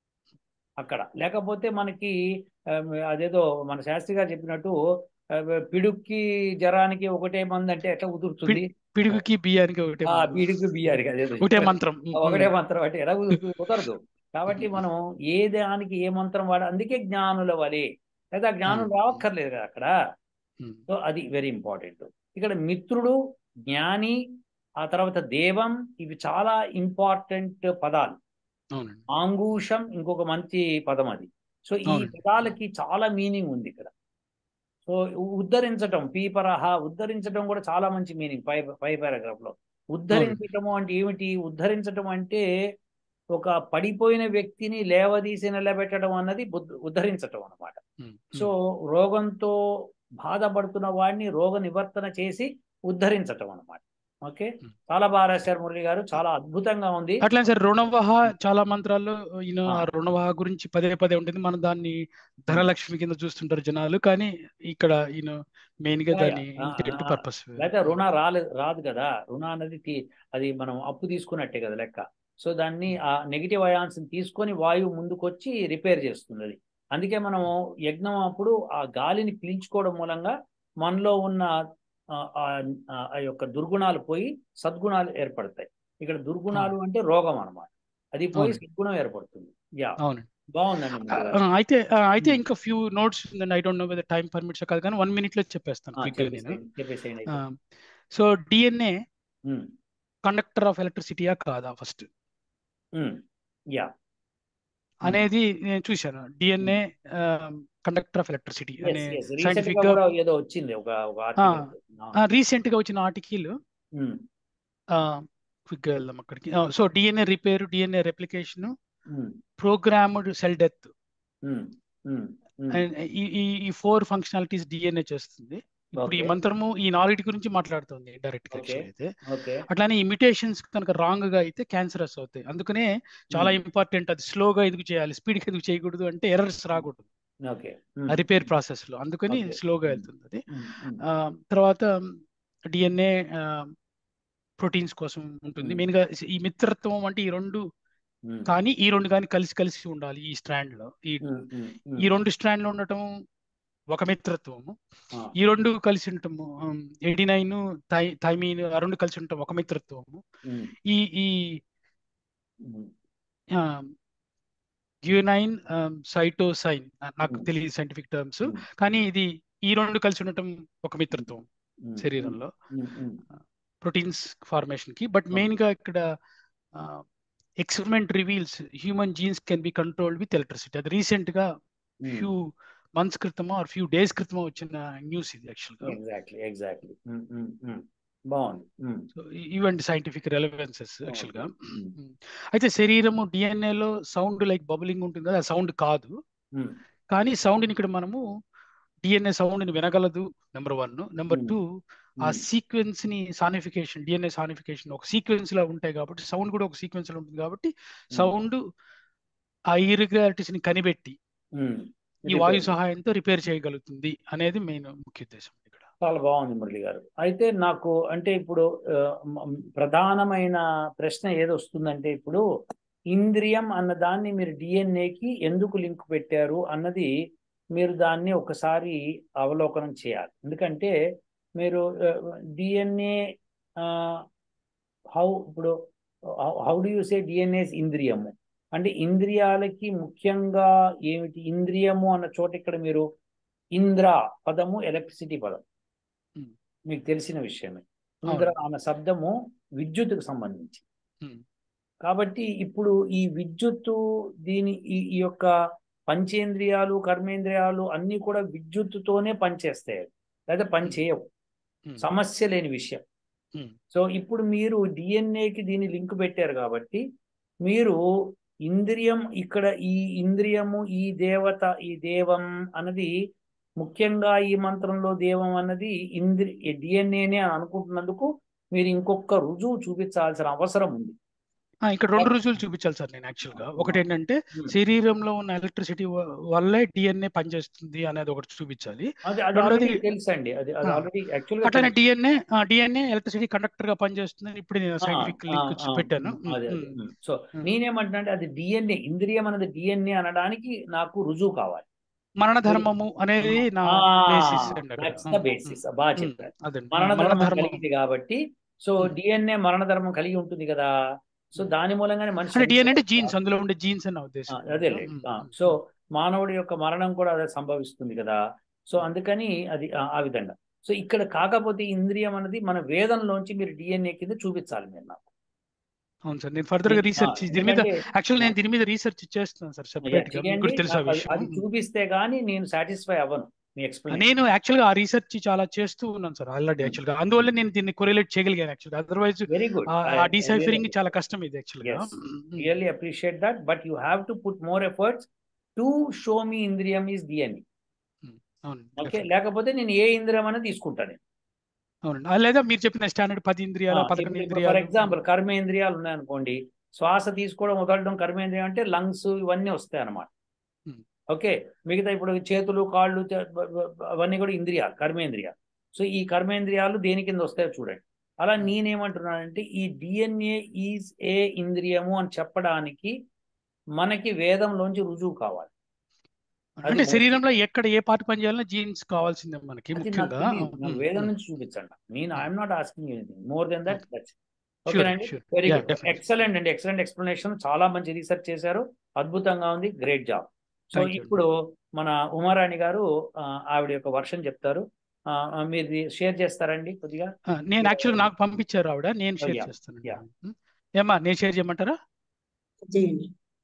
అక్కడ లేకపోతే మనకి ఆ, అదేదో మన శాస్త్రి గారు చెప్పినట్టు ఆ, పిడుక్కి జరానికి ఒకటే మంది అంటే ఎట్లా కుదురుతుంది పిడుగుకి బియ్యానికి ఒకటే ఆ మంత్రం. పిడుగు బియ్యానికి అదేదో ఒకటే మంత్రం ఒకటే మంత్రం అంటే ఎలా కుదురుతుంది కుదరదు కాబట్టి మనం ఏ దానికి ఏ మంత్రం వాడ అందుకే జ్ఞానుల వలె లేదా జ్ఞానం ఉమ్. రావక్కర్లేదు కదా అక్కడ ఉమ్. సో అది వెరీ ఇంపార్టెంట్ ఇక్కడ మిత్రుడు జ్ఞాని ఆ తర్వాత దేవం ఇవి చాలా ఇంపార్టెంట్ పదాలు అవునండి ఆంగూషం ఇంకొక మంచి పదం అది సో ఈ అవునండి. పదాలకి చాలా మీనింగ్ ఉంది ఇక్కడ సో ఉద్ధరించటం పీపరహ ఉద్ధరించటం కూడా చాలా మంచి మీనింగ్ పై పై పారాగ్రాఫ్ లో ఉద్ధరించటము అంటే ఏమిటి ఉద్ధరించటం అంటే ఒక పడిపోయిన వ్యక్తిని లేవదీసి నిలబెట్టడం అన్నది బుద్ధ- ఉద్ధరించటం అన్నమాట ఉమ్. సో రోగంతో బాధపడుతున్న వాడిని రోగ నివర్తన చేసి ఉద్ధరించటం అన్నమాట ఓకే Hmm. చాలా బాగా రాశారు మురళి గారు చాలా అద్భుతంగా ఉంది అట్లా సార్ రుణవహ చాలా మంత్రాల్లో ఈయన ఆ. ఆ రుణవహ గురించి పదే పదే ఉంటుంది మనం దాన్ని ధనలక్ష్మి కింద చూస్తుంటారు జనాలు కానీ ఇక్కడ ఈయన మెయిన్ గా యా, దాని యా. ఆ, ఇంటెంట్ ఆ, పర్పస్ లేకపోతే రుణ రాలేదు రాదు కదా రుణ అనేది తీ- అది మనం అప్పు తీసుకున్నట్టే కదా లెక్క సో దాన్ని ఆ నెగిటివ్ అయాన్స్ తీసుకొని వాయువు ముందుకొచ్చి రిపేర్ చేస్తుంది అది అందుకే మనం యజ్ఞం అప్పుడు ఆ గాలిని పీల్చుకోవడం మూలంగా మనలో ఉన్న ఆ, ఆ, ఆ, ఆ యొక్క దుర్గుణాలు పోయి సద్గుణాలు ఏర్పడతాయి ఇక్కడ దుర్గుణాలు అంటే రోగం అన్నమాట అది పోయి అవును. సద్గుణం ఏర్పడుతుంది యా అవును బాగుందండి ఆ, మురళి ఆ, గారు. అయితే ఆ, అయితే Hmm. ఇంకా ఫ్యూ నోట్స్ ఉందండి I don't know whether time permits కాదు కానీ వన్ మినిట్ లో చెప్పేస్తాను ఆ, క్విక్ గా నేను చెప్పేసేయండి చెప్పేసేయండి అయితే. So DNA um, conductor of ఎలక్ట్రిసిటీయా కాదా ఫస్ట్ ఉమ్, యా అనేది నేను చూశాను డిఎన్ఏ కండక్టర్ ఆఫ్ ఎలక్ట్రిసిటీ అనే ఎస్ ఎస్ రీసెంట్ సైంటిఫిక్ గా గా కూడా ఏదో వచ్చింది ఒక ఒక ఆర్టికల్ రీసెంట్ గా వచ్చిన ఆర్టికల్ క్విక్ గా వెళ్దాం అక్కడికి so DNA repair DNA replication programmed cell death and ఈ ఈ ఈ ఫోర్ ఫంక్షనాలిటీస్ డిఎన్ఏ చేస్తుంది ఇప్పుడు ఈ Okay. మంత్రము ఈ నాలెడ్జ్ గురించి మాట్లాడుతుంది డైరెక్ట్ గా Okay. అయితే ఓకే అట్లానే ఇమిటేషన్స్ కనుక రాంగ్ గా అయితే క్యాన్సరస్ అవుతాయి అందుకనే చాలా ఇంపార్టెంట్ అది స్లోగా ఎందుకు చేయాలి స్పీడ్ ఎందుకు చేయకూడదు అంటే ఎర్రర్స్ రాకూడదు ఓకే రిపేర్ ప్రాసెస్ లో అందుకని Okay. స్లోగా వెళ్తుంది అది ఆ, తర్వాత డిఎన్ఏ ప్రోటీన్స్ కోసం ఉంటుంది Hmm. మెయిన్ గా ఈ మిత్రత్వం అంటే ఈ రెండు కానీ ఈ రెండు కానీ కలిసి కలిసి ఉండాలి ఈ స్ట్రాండ్ లో ఈ ఈ రెండు స్ట్రాండ్ లో ఉండటం ఒక మిత్రత్వము ఈ రెండు కలిసి ఉండటము ఎడినైన్ థైమీన్ ఆ రెండు కలిసి ఉండటం ఒక మిత్రత్వము ఈ ఈ గ్యూనైన్ సైటోసైన్ నాకు Hmm. తెలియదు సైంటిఫిక్ టర్మ్స్ కానీ ఇది ఈ రెండు కలిసి ఉండటం ఒక మిత్రత్వం శరీరంలో ప్రోటీన్స్ ఫార్మేషన్ కి బట్ Okay. మెయిన్ గా ఇక్కడ experiment reveals human genes can be controlled with electricity అది రీసెంట్ గా ఫ్యూ మంత్స్ క్రితమో ఆర్ ఫ్యూ డేస్ క్రితమో వచ్చిన న్యూస్ ఇది యాక్చువల్ గా ఎగ్జాక్ట్లీ ఎగ్జాక్ట్లీ బాగుంది Mm. సో ఇవంటి సైంటిఫిక్ రెలవెన్సెస్ యాక్చువల్ గా Mm. Mm. అయితే శరీరము DNA లో సౌండ్ లైక్ బబులింగ్ ఉంటుంది కదా సౌండ్ కాదు Mm. కానీ సౌండ్ ని ఇక్కడ మనము డిఎన్ఏ సౌండ్ ని వినగలదు number one number Mm. Two ఆ Mm. సీక్వెన్స్ ని సానిఫికేషన్ డిఎన్ఏ సానిఫికేషన్ ఒక సీక్వెన్స్ లో ఉంటాయి కాబట్టి సౌండ్ కూడా ఒక సీక్వెన్స్ లో ఉంటుంది కాబట్టి సౌండ్ ఆ ఇర్రెగ్యులారిటీస్ ని కనిపెట్టి Mm. ఈ వాయు Repair. సహాయంతో రిపేర్ చేయగలుగుతుంది అనేది మెయిన్ ముఖ్య ఉద్దేశం ఇక్కడ చాలా బాగుంది మురళి గారు అయితే నాకు అంటే ఇప్పుడు ఆ, మ- ప్రధానమైన ప్రశ్న ఏది వస్తుందంటే ఇప్పుడు ఇంద్రియం అన్న దాన్ని మీరు డిఎన్ఏకి ఎందుకు లింక్ పెట్టారు అన్నది మీరు దాన్ని ఒకసారి అవలోకనం చేయాలి ఎందుకంటే మీరు డిఎన్ఏ హౌ ఇప్పుడు how do you say DNAs ఇంద్రియము అంటే ఇంద్రియాలకి ముఖ్యంగా ఏమిటి ఇంద్రియము అన్న చోట ఇక్కడ మీరు ఇంద్ర పదము ఎలక్ట్రిసిటీ పదం Hmm. మీకు తెలిసిన విషయమే ఇంద్ర అన్న శబ్దము విద్యుత్తుకు సంబంధించి Hmm. కాబట్టి ఇప్పుడు ఈ విద్యుత్తు దీని ఈ ఈ యొక్క పంచేంద్రియాలు కర్మేంద్రియాలు అన్నీ కూడా విద్యుత్తుతోనే పనిచేస్తాయి లేదా పని చేయవు Hmm. సమస్య లేని విషయం Hmm. సో ఇప్పుడు మీరు డిఎన్ఏకి దీన్ని లింక్ పెట్టారు కాబట్టి మీరు ఇంద్రియం ఇక్కడ ఈ ఇంద్రియము ఈ దేవత ఈ దేవం అన్నది ముఖ్యంగా ఈ మంత్రంలో దేవం అన్నది ఇంద్రి డిఎన్ఏనే అని అనుకుంటున్నందుకు మీరు ఇంకొక రుజువు చూపించాల్సిన అవసరం ఉంది ఆ, ఇక్కడ రెండు రుజువులు చూపించాలి సార్ నేను యాక్చువల్ గా ఒకటి ఏంటంటే శరీరంలో ఉన్న ఎలక్ట్రిసిటీ వల్లే డిఎన్ఏ పనిచేస్తుంది అనేది ఒకటి చూపించాలి అది అది రెండోది- ఆల్రెడీ తెలుసండి అది అది ఆ. ఆల్రెడీ యాక్చువల్గా అట్లనే డిఎన్ఏ డిఎన్ఏ ఎలక్ట్రిసిటీ కండక్టర్ గా పనిచేస్తుంది ఇప్పుడు నేను సైంటిఫిక్ లింక్ పెట్టాను అదే ఉమ్, అదే. So um. నేనేమంటున్నా అంటే అది డిఎన్ఏ ఇంద్రియం అనేది డిఎన్ఏ అనడానికి నాకు రుజువు కావాలి మరణ ధర్మము అనేది నా బేసిస్ అండి అక్కడ. దట్స్ ద బేసిస్ బాగా ఉమ్, చెప్పారు అదండి మరణ మరణ ధర్మం ధర్మం కలిగింది కాబట్టి సో Hmm. డిఎన్ఏ మరణ ధర్మం కలిగి ఉంటుంది కదా సో దాని మూలంగానే మనిషి అంటే డిఎన్ఏ అంటే చనిపోతాడు. జీన్స్ అందులో ఉండే జీన్స్ అన్న ఆ, ఉద్దేశం అదే ఉమ్, ఆ, ఉమ్, సో మానవుడి యొక్క మరణం కూడా అదే సంభవిస్తుంది కదా సో అందుకని అది ఆ ఆ విధంగా సో ఇక్కడ కాకపోతే ఇంద్రియం అనేది మన వేదంలోంచి మీరు డిఎన్ఏ కింద చూపించాలి మీరు నాకు అవును సార్ నేను ఫర్దర్ గా రీసెర్చ్ దీని మీద ఎందుకంటే యాక్చువల్ నేను దీని మీద రీసెర్చ్ చేస్తున్నాను సార్ సెపరేట్ గా మీకు చేయండి. కూడా తెలుసు ఆ నాకు అది- విషయం అది చూపిస్తే గానీ నేను సాటిస్ఫై అవ్వను మీ ఎక్స్ప్లెయిన్ నేను యాక్చువల్ గా ఆ రీసెర్చ్ చాలా చేస్తూ ఉన్నాను సార్ ఆల్రెడీ యాక్చువల్ గా అందువల్ల నేను దీన్ని కొరిలేట్ చేయగలిగాను యాక్చువల్ గా అదర్వైజ్ వెరీ గుడ్ ఆ డిసైఫరింగ్ చాలా కష్టం ఇది యాక్చువల్ గా Yes. Really appreciate that but you have to put more efforts to show me ఇంద్రియం ఈస్ డిఎన్ఏ Hmm. అవునండి ఓకే definitely. లేకపోతే నేను ఏ ఇంద్రియం అనేది తీసుకుంటాను నేను. అవునండి ఆ, లేదా మీరు చెప్పిన స్టాండర్డ్ పది ఇంద్రియాలు ఆ, పదకొండు ఇప్పుడు ఫర్ ఇంద్రియాలు ఎగ్జాంపుల్ కర్మేంద్రియాలు ఉన్నాయనుకోండి శ్వాస తీసుకోవడం వదలడం కర్మేంద్రియం అంటే లంగ్స్ ఇవన్నీ వస్తాయి అన్నమాట Hmm. ఓకే మిగతా ఇప్పుడు చేతులు కాళ్ళు చే- బ- బ- అవన్నీ కూడా ఇంద్రియాలు కర్మేంద్రియాలు సో ఈ కర్మేంద్రియాలు దేని కింద వస్తాయో చూడండి అలా Hmm. నేనేమంటున్నానంటే ఈ డిఎన్ఏ ఈజ్ ఏ ఇంద్రియము అని చెప్పడానికి మనకి వేదంలోంచి రుజువు కావాలి అది అంటే ఓకే. శరీరంలో ఎక్కడ ఏ పార్ట్ పని చేయాలన్నా జీన్స్ కావాల్సిందే మనకి అది నాకు ముఖ్యంగా తెలియదు నాకు ఉమ్, వేదం ఉమ్. నుంచి చూపించండి నేను I'm not asking anything more then that that's Sure, ఓకేనండి sure. Very Yeah, good definitely. Excellent అండి ఎక్సలెంట్ ఎక్స్ప్లెనేషన్ చాలా మంచి రీసెర్చ్ చేశారు అద్భుతంగా ఉంది great job so Thank you. ఇప్పుడు మన ఉమారాణి గారు ఆ, ఆవిడ యొక్క వర్షన్ చెప్తారు ఆ, ఆ, మీరు షేర్ చేస్తారండి కొద్దిగా ఆ, నేను యాక్చువల్గా నాకు పంపించారు ఆవిడ నేను షేర్ yeah, చేస్తానండి yeah. ఉమ్. ఏమ్మా నేను షేర్ చేయమంటారా చేయండి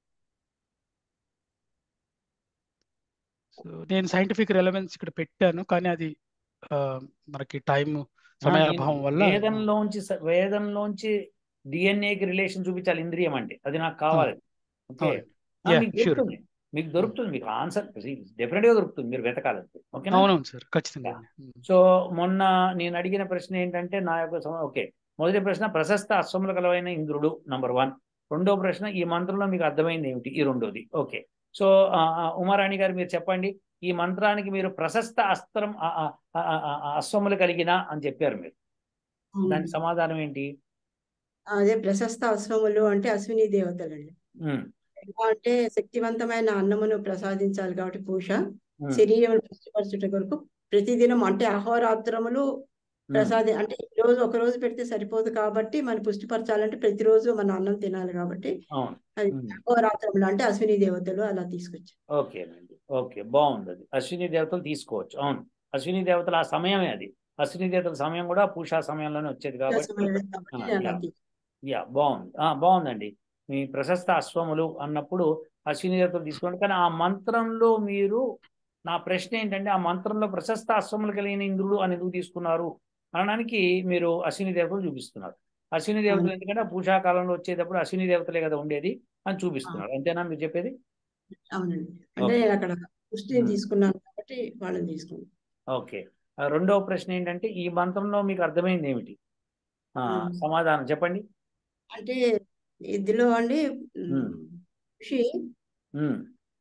సో నేను సైంటిఫిక్ రెలవెన్స్ ఇక్కడ పెట్టాను కానీ అది ఆ, మనకి టైం ఆ, సమయాభావం నేను వల్ల వేదంలోంచి స- వేదంలోంచి డిఎన్ఏకి రిలేషన్ చూపించాలి ఇంద్రియం అంటే అది నాకు కావాలి ఓకే అవునండి. ఆ, Yeah, మీకు sure. దొరుకుతుంది మీకు దొరుకుతుంది మీకు ఆన్సర్ డెఫినెట్ గా దొరుకుతుంది మీరు వెతకాలంటే ఓకేనా అవునవును సార్ ఖచ్చితంగా అండి. ఉమ్. సో మొన్న నేను అడిగిన ప్రశ్న ఏంటంటే నా యొక్క సమ- ఓకే మొదటి ప్రశ్న ప్రశస్త అశ్వముల కలవైన ఇంద్రుడు నంబర్ వన్ రెండో ప్రశ్న ఈ మంత్రంలో మీకు అర్థమైంది ఏమిటి ఈ రెండోది ఓకే సో ఆ, ఆ, ఉమారాణి గారు మీరు చెప్పండి ఈ మంత్రానికి మీరు ప్రశస్త అస్త్రం ఆ, ఆ, ఆ, ఆ, ఆ, అశ్వములు కలిగిన అని చెప్పారు మీరు దానికి అవునండి. సమాధానం ఏంటి అదే ప్రశస్త అశ్వములు అంటే అశ్విని దేవతలండి ఉమ్, ఎలా అంటే శక్తివంతమైన అన్నమును ప్రసాదించాలి కాబట్టి పూష ఉమ్, శరీరం పుష్టిపరచుట కొరకు ప్రతిదినం అంటే అహోరాత్రములు ఉమ్, ప్రసాది అంటే ఈ రోజు ఒక రోజు పెడితే సరిపోదు కాబట్టి మనం పుష్టిపరచాలంటే ప్రతిరోజు మనం అన్నం తినాలి కాబట్టి అవును అది ఉమ్. అహోరాత్రములు అంటే అశ్విని దేవతలు అలా తీసుకొచ్చారు ఓకేనండి ఓకే బాగుంది అది అశ్విని దేవతలు తీసుకోవచ్చు అవును అశ్విని దేవతలు ఆ సమయమే అది అశ్విని దేవతల సమయం కూడా పూషా సమయంలోనే వచ్చేది కాబట్టి సమయం కాబట్టి ఆ, అలా యా. తీసుకొచ్చారు. యా బాగుంది ఆ, బాగుందండి మీ ప్రశస్త అశ్వములు అన్నప్పుడు అశ్విని దేవతలు తీసుకోండి కానీ ఆ మంత్రంలో మీరు నా ప్రశ్న ఏంటంటే ఆ మంత్రంలో ప్రశస్త అశ్వములు కలిగిన ఇంద్రుడు అని ఎందుకు తీసుకున్నారు అనడానికి మీరు అశ్విని దేవతలు చూపిస్తున్నారు అశ్విని దేవతలు ఎందుకంటే ఆ పూషా కాలంలో వచ్చేటప్పుడు అశ్విని దేవతలే కదా ఉండేది అని చూపిస్తున్నారు అంతేనా మీరు చెప్పేది అవునండి అంటే ఓకే. నేను అక్కడ పుష్టిని ఉమ్. తీసుకున్నాను కాబట్టి వాళ్ళని తీసుకున్నాను ఓకే ఆ, రెండవ ప్రశ్న ఏంటంటే ఈ మంత్రంలో మీకు అర్థమైంది ఏమిటి ఆ, ఉమ్. సమాధానం చెప్పండి అంటే ఇందులో అండి ఉమ్, ఉమ్. ఋషి ఉమ్,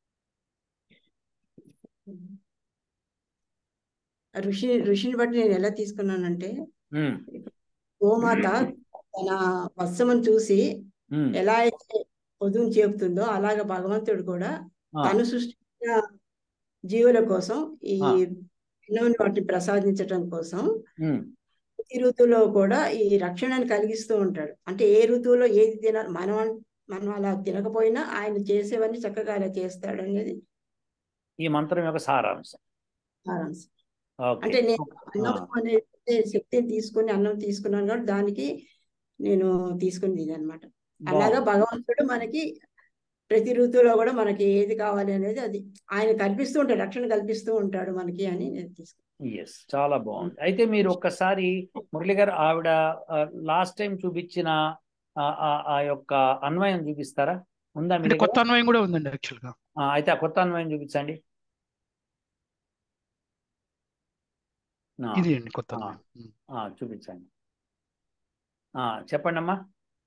ఋషి ఋషిని బట్టి నేను ఎలా తీసుకున్నానంటే ఉమ్, గోమాత తన వత్సమును చూసి ఉమ్, ఎలా అయితే పొదును చేపుతుందో అలాగ భగవంతుడు కూడా ఆ, తను సృష్టించిన జీవుల కోసం ఈ ఆ. భిన్నమైన వాటిని ప్రసాదించటం కోసం ఉమ్, ప్రతి ఋతువులో కూడా ఈ రక్షణను కలిగిస్తూ ఉంటాడు అంటే ఏ ఋతువులో ఏది తిన మనం అన్- మనం అలా తినకపోయినా ఆయన చేసేవన్నీ చక్కగా అలా చేస్తాడు అనేది ఈ మంత్రం యొక్క సారాంశం సారాంశం ఓకే అంటే నేను ఆ, అన్నం అనేది శక్తిని తీసుకుని అన్నం తీసుకున్నాను కాబట్టి దానికి నేను తీసుకుని ఇది అనమాట అలాగా బాగుంది భగవంతుడు మనకి ప్రతి ఋతువులో కూడా మనకి ఏది కావాలి అనేది అది ఆయన కల్పిస్తూ ఉంటాడు రక్షణ కల్పిస్తూ ఉంటాడు మనకి అని నేను తీసుకున్నాను ఎస్ చాలా బాగుంది అయితే మీరు ఒక్కసారి మురళి గారు ఆవిడ లాస్ట్ టైం చూపించిన ఆ, ఆ, ఆ యొక్క అన్వయం చూపిస్తారా ఉందా మీ అంటే దగ్గర కొత్త అన్వయం కూడా ఉందండి యాక్చువల్ గా ఆ, అయితే ఆ కొత్త అన్వయం చూపించండి ఆ, ఇది అండి కొత్త ఆ. అన్వయం ఉమ్. ఆ, చూపించండి ఆ, చెప్పండి అమ్మా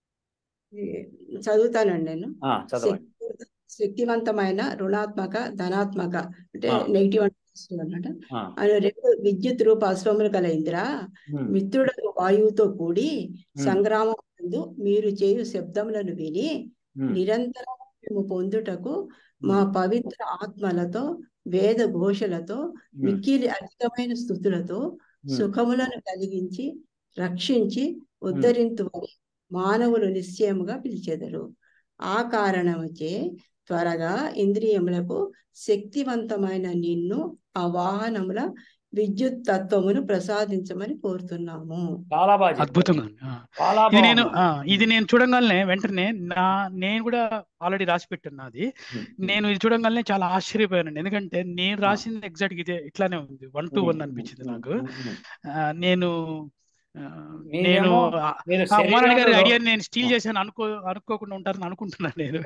ఈ చదువుతానండి నేను ఆ, చదవండి శక్తి శక్తివంతమైన రుణాత్మక ధనాత్మక అంటే ఆ. నెగిటివ్ అంటే అన్నమాట ఆ, ఆయన రెండు విద్యుత్ రూప అశ్వములు కల ఇంద్ర ఉమ్, మిత్రుడు వాయువుతో కూడి ఉమ్, సంగ్రామం నందు మీరు చేయు శబ్దములను విని ఉమ్, నిరంతరం మేము పొందుటకు మా ఉమ్, పవిత్ర ఆత్మలతో వేద ఘోషలతో ఉమ్, మిక్కిలి అధికమైన స్థుతులతో ఉమ్, సుఖములను కలిగించి రక్షించి ఉద్ధరింతువని మానవులు నిశ్చయముగా పిలిచెదరు ఆ కారణముచే త్వరగా ఇంద్రియములకు శక్తివంతమైన నిన్ను ఆ వాహనముల విద్యుత్ తత్వమును ప్రసాదించమని కోరుతున్నాము చాలా బాగా చెప్పారు అద్భుతంగా ఉంది. ఆ. చాలా ఇది నేను బాగుంది ఆ, ఇది నేను చూడంగానే వెంటనే నా నేను కూడా ఆల్రెడీ రాసి పెట్టాను నాది ఉమ్, నేను ఇది చూడంగానే చాలా ఆశ్చర్యపోయానండి ఎందుకంటే నేను రాసింది ఎగ్జాక్ట్ ఇదే ఇట్లానే ఉంది one two um, one um, అనిపించింది ఉమ్, నాకు ఉమ్, ఉమ్, ఆ, నేను ఆ, మీరేమో నేను ఆ, మీరు ఆ ఉమారాణి గారి శరీరంలో ఐడియా నేను స్టీల్ చేశాను అనుకో అనుకోకుండా ఉంటారని అనుకుంటున్నాను నేను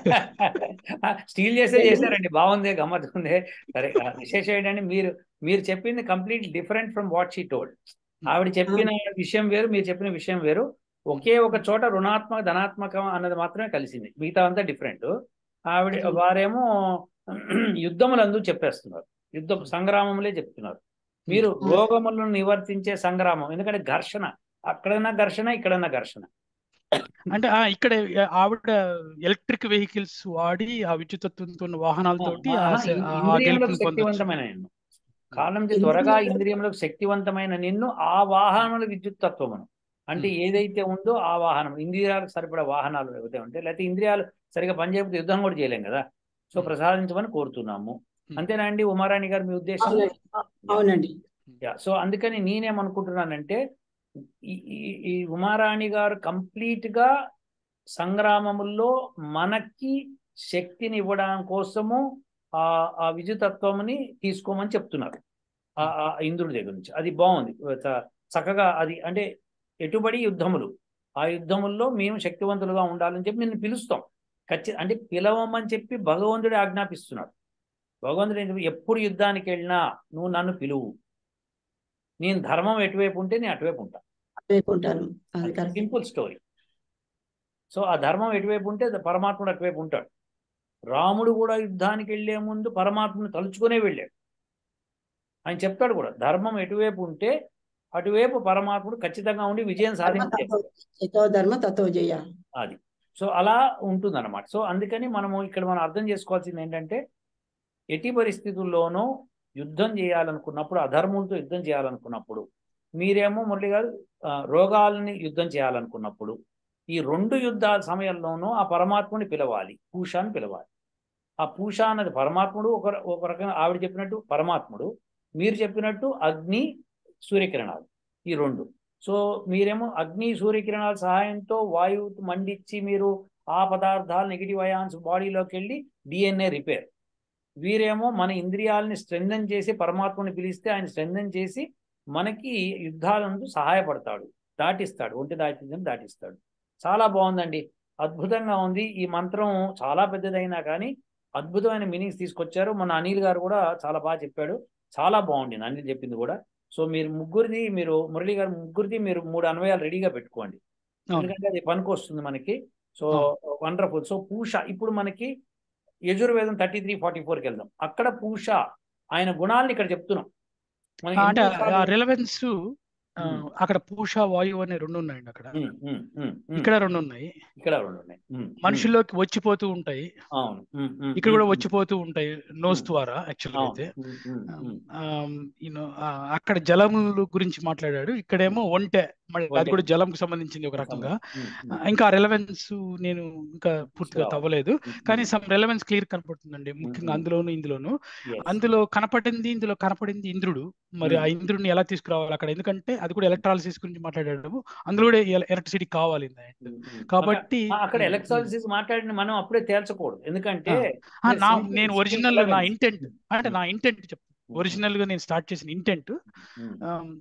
స్టీల్ చేసే చేశారండి బాగుంది గమ్మత్ ఉంది సరే ఆ విశేషం ఏంటంటే మీరు మీరు చెప్పింది complete different from what she told ఆవిడ చెప్పిన విషయం వేరు మీరు చెప్పిన విషయం వేరు ఒకే ఒక చోట రుణాత్మక ధనాత్మకం అన్నది మాత్రమే కలిసింది మిగతా అంతా డిఫరెంట్ ఆవిడ Mhm. వారేమో యుద్ధములందు చెప్పేస్తున్నారు యుద్ధం సంగ్రామములే చెప్తున్నారు మీరు Mhm. రోగములను నివర్తించే సంగ్రామం ఎందుకంటే ఘర్షణ అక్కడైనా ఘర్షణ ఇక్కడైనా ఘర్షణ అంటే ఆ, ఇక్కడ ఆవిడ ఎలక్ట్రిక్ వెహికల్స్ వాడి ఆ విద్యుతత్వంతో ఉన్న వాహనాలతోటి ఆ ఆహా, స- ఇం- ఆ ఇంద్రియములకు గెలుపుని పొందొచ్చు శక్తివంతమైన నిన్ను కాలం నుంచి త్వరగా ఇంద్రియములకు- ఇంద్రియములకు శక్తివంతమైన నిన్ను ఆ వాహనముల విద్యుత్ తత్వమును అంటే Hmm. ఏదైతే ఉందో ఆ వాహనం ఇంద్రియాలకు సరిపడా వాహనాలు ఏవైతే ఉంటాయి లేకపోతే ఇంద్రియాలు సరిగా పనిచేయకపోతే యుద్ధం కూడా చేయలేం కదా సో Hmm. ప్రసాదించమని కోరుతున్నాము Hmm. అంతేనా అండి ఉమారాణి గారు మీ ఉద్దేశం అవునండి అవునండి యా సో అందుకని నేనేమనుకుంటున్నానంటే ఈ ఈ- ఈ ఉమారాణి గారు కంప్లీట్ గా సంగ్రామముల్లో మనకి శక్తిని ఇవ్వడం కోసము ఆ ఆ విజుతత్వముని తీసుకోమని చెప్తున్నారు ఆ ఆ ఇంద్రుడి దగ్గర నుంచి అది బాగుంది చ- చక్కగా అది అంటే ఎటుబడి యుద్ధములు ఆ యుద్ధముల్లో మేము శక్తివంతులుగా ఉండాలని చెప్పి నిన్ను పిలుస్తాం ఖచ్చితంగా అంటే పిలవమని చెప్పి భగవంతుడే ఆజ్ఞాపిస్తున్నాడు భగవంతుడు ఏంటి, ఎప్పుడు యుద్ధానికి వెళ్ళినా నువ్వు నన్ను పిలువు నేను ధర్మం ఎటువైపు ఉంటే నేను అటువైపు ఉంటా రేపు ఉంటాను అది కరెక్ట్ సింపుల్ స్టోరీ సో ఆ ధర్మం ఎటువైపు ఉంటే ద- పరమాత్ముడు అటువైపు ఉంటాడు రాముడు కూడా యుద్ధానికి వెళ్లే ముందు పరమాత్మను తలుచుకునే వెళ్ళాడు ఆయన చెప్తాడు కూడా ధర్మం ఎటువైపు ఉంటే అటువైపు పరమాత్ముడు ఖచ్చితంగా ఉండి విజయం సాధించాడు ఎతో ధర్మ తతో జయ అది సో అలా ఉంటుందన్నమాట సో అందుకని మనము ఇక్కడ మనం అర్థం చేసుకోవాల్సింది ఏంటంటే ఎట్టి పరిస్థితుల్లోనూ యుద్ధం చేయాలనుకున్నప్పుడు అధర్ములతో యుద్ధం చేయాలనుకున్నప్పుడు మీరేమో మురళి గారు ఆ, రోగాలని యుద్ధం చేయాలనుకున్నప్పుడు ఈ రెండు యుద్ధాల సమయంలోనూ ఆ పరమాత్ముని పిలవాలి పూషాని పిలవాలి ఆ పూష అన్నది పరమాత్ముడు ఒక ఒక రకంగా ఆవిడ చెప్పినట్టు పరమాత్ముడు మీరు చెప్పినట్టు అగ్ని సూర్యకిరణాలు ఈ రెండు సో మీరేమో అగ్ని సూర్యకిరణాల సహాయంతో వాయువు మండిచ్చి మీరు ఆ పదార్థాలు నెగిటివ్ అయాన్స్ బాడీలోకి వెళ్ళి డిఎన్ఏ రిపేర్ వీరేమో మన ఇంద్రియాలని స్ట్రెంథన్ చేసి పరమాత్మని పిలిస్తే ఆయన స్ట్రెంథన్ చేసి మనకి యుద్ధాలందు సహాయపడతాడు దాటిస్తాడు ఒంటి దాటిందని దాటిస్తాడు చాలా బాగుందండి అద్భుతంగా ఉంది ఈ మంత్రం చాలా పెద్దదైనా కానీ అద్భుతమైన మీనింగ్స్ తీసుకొచ్చారు మన అనిల్ గారు కూడా చాలా బాగా చెప్పాడు చాలా బాగుంది అనిల్ చెప్పింది కూడా సో మీరు ముగ్గురిది మీరు మురళి గారు ముగ్గురిది మీరు మూడు అన్వయాలు రెడీగా పెట్టుకోండి అవును ఎందుకంటే అది పనికి వస్తుంది మనకి సో వండర్ఫుల్ సో పూష ఇప్పుడు మనకి యజుర్వేదం థర్టీ త్రీ ఫార్టీ ఫోర్కి వెళ్దాం అక్కడ పూష ఆయన గుణాలను ఇక్కడ చెప్తున్నాం మనకి ఆ, అంటే ఎన్నోసార్లు- ఆ రిలవెన్స్ ఉమ్. అక్కడ పూష వాయువు అనే రెండు ఉన్నాయండి అక్కడ ఉమ్, ఉమ్, ఉమ్, ఉమ్. ఇక్కడ రెండు ఉన్నాయి ఇక్కడ రెండు ఉన్నాయి ఉమ్, ఉమ్. మనుషుల్లోకి వచ్చిపోతూ ఉంటాయి అవును ఉమ్, ఉమ్, ఇక్కడ కూడా ఉమ్, వచ్చిపోతూ ఉంటాయి నోస్ ఉమ్. ద్వారా యాక్చువల్ అవును అయితే ఉమ్, ఉమ్, ఉమ్. యూనో అక్కడ జలముల గురించి మాట్లాడాడు ఇక్కడేమో ఒంటె మరి అది ఒంటె. కూడా జలంకు సంబంధించింది ఒక రకంగా ఉమ్, ఆ, ఉమ్, ఇంకా రెలవెన్స్ నేను ఇంకా పూర్తిగా రావాలి. తవ్వలేదు ఉమ్, కానీ ఉమ్. సమ్ రెలవెన్స్ క్లియర్ కనపడుతుందండి ముఖ్యంగా ఉమ్. అందులోను ఇందులోను Yes. అందులో కనపడింది ఇందులో కనపడింది ఇంద్రుడు మరి ఆ ఉమ్. ఇంద్రుడిని ఎలా తీసుకురావాలి అక్కడ ఎందుకంటే అది కూడా ఎలక్ట్రాలసిస్ గురించి మాట్లాడాడు అందులో కూడా ఎలక్ట్రిసిటీ కావాలి in the end. ఉమ్, ఉమ్. కాబట్టి అక్కడ- అక్కడ ఉమ్, ఎలక్ట్రాలసిస్ మాట్లాడిన మనం అప్పుడే తేల్చకూడదు ఎందుకంటే ఆ, మీరు నా simple- నేను simple ఒరిజినల్ నా relevance. ఇంటెంట్ అంటే ఉమ్. నా ఇంటెంట్ చెప్తాను ఉమ్, ఒరిజినల్ గా నేను స్టార్ట్ చేసిన ఇంటెంట్ ఉమ్.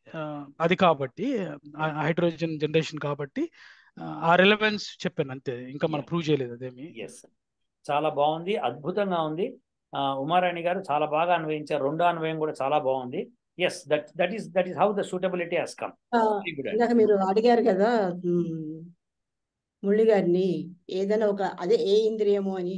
అది కాబట్టి హైడ్రోజన్ జనరేషన్ కాబట్టి ఆ, ఆ రిలవెన్స్ చెప్పాను అంతే ఇంకా మనం Yeah. ప్రూవ్ చేయలేదు అదేమి ఎస్ చాలా బాగుంది అద్భుతంగా ఉంది ఆ, ఉమారాణి గారు చాలా బాగా అన్వయించారు రెండో అన్వయం కూడా చాలా బాగుంది yes that that is that is how the suitability has come ఆ, ఇందాక మీరు అడిగారు కదా ఉమ్, మురళి గారిని ఏదైనా ఒక అదే ఏ ఇంద్రియము అని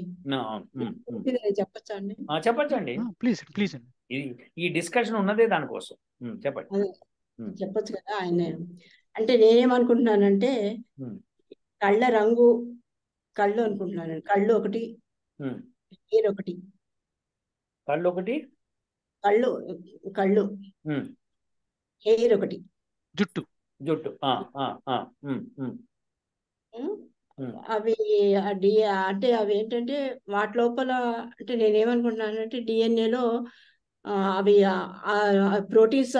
ఇది నేను చెప్పచ్చా అండి చెప్పచ్చండి ప్లీజ్ ప్లీజ్ అండి ఇది ఈ డిస్కషన్ ఉన్నదే దానికోసం ఉమ్, చెప్పండి అదే ఉమ్. చెప్పొచ్చు కదా ఆయన అంటే నేనేమనుకుంటున్నానంటే ఉమ్. కళ్ళ రంగు కళ్ళు అనుకుంటున్నాను కళ్ళు ఒకటి ఉమ్. హెయిర్ ఒకటి కళ్ళు ఒకటి కళ్ళు కళ్ళు ఉమ్, హెయిర్ ఒకటి జుట్టు జుట్టు ఆ, ఆ, ఆ, ఉమ్, ఉమ్, ఉమ్, ఉమ్. అవి ఆ డి అంటే అవి ఏంటంటే వాటి లోపల అంటే నేనేమనుకుంటున్నానంటే డిఎన్ఏలో అవి ప్రోటీన్స్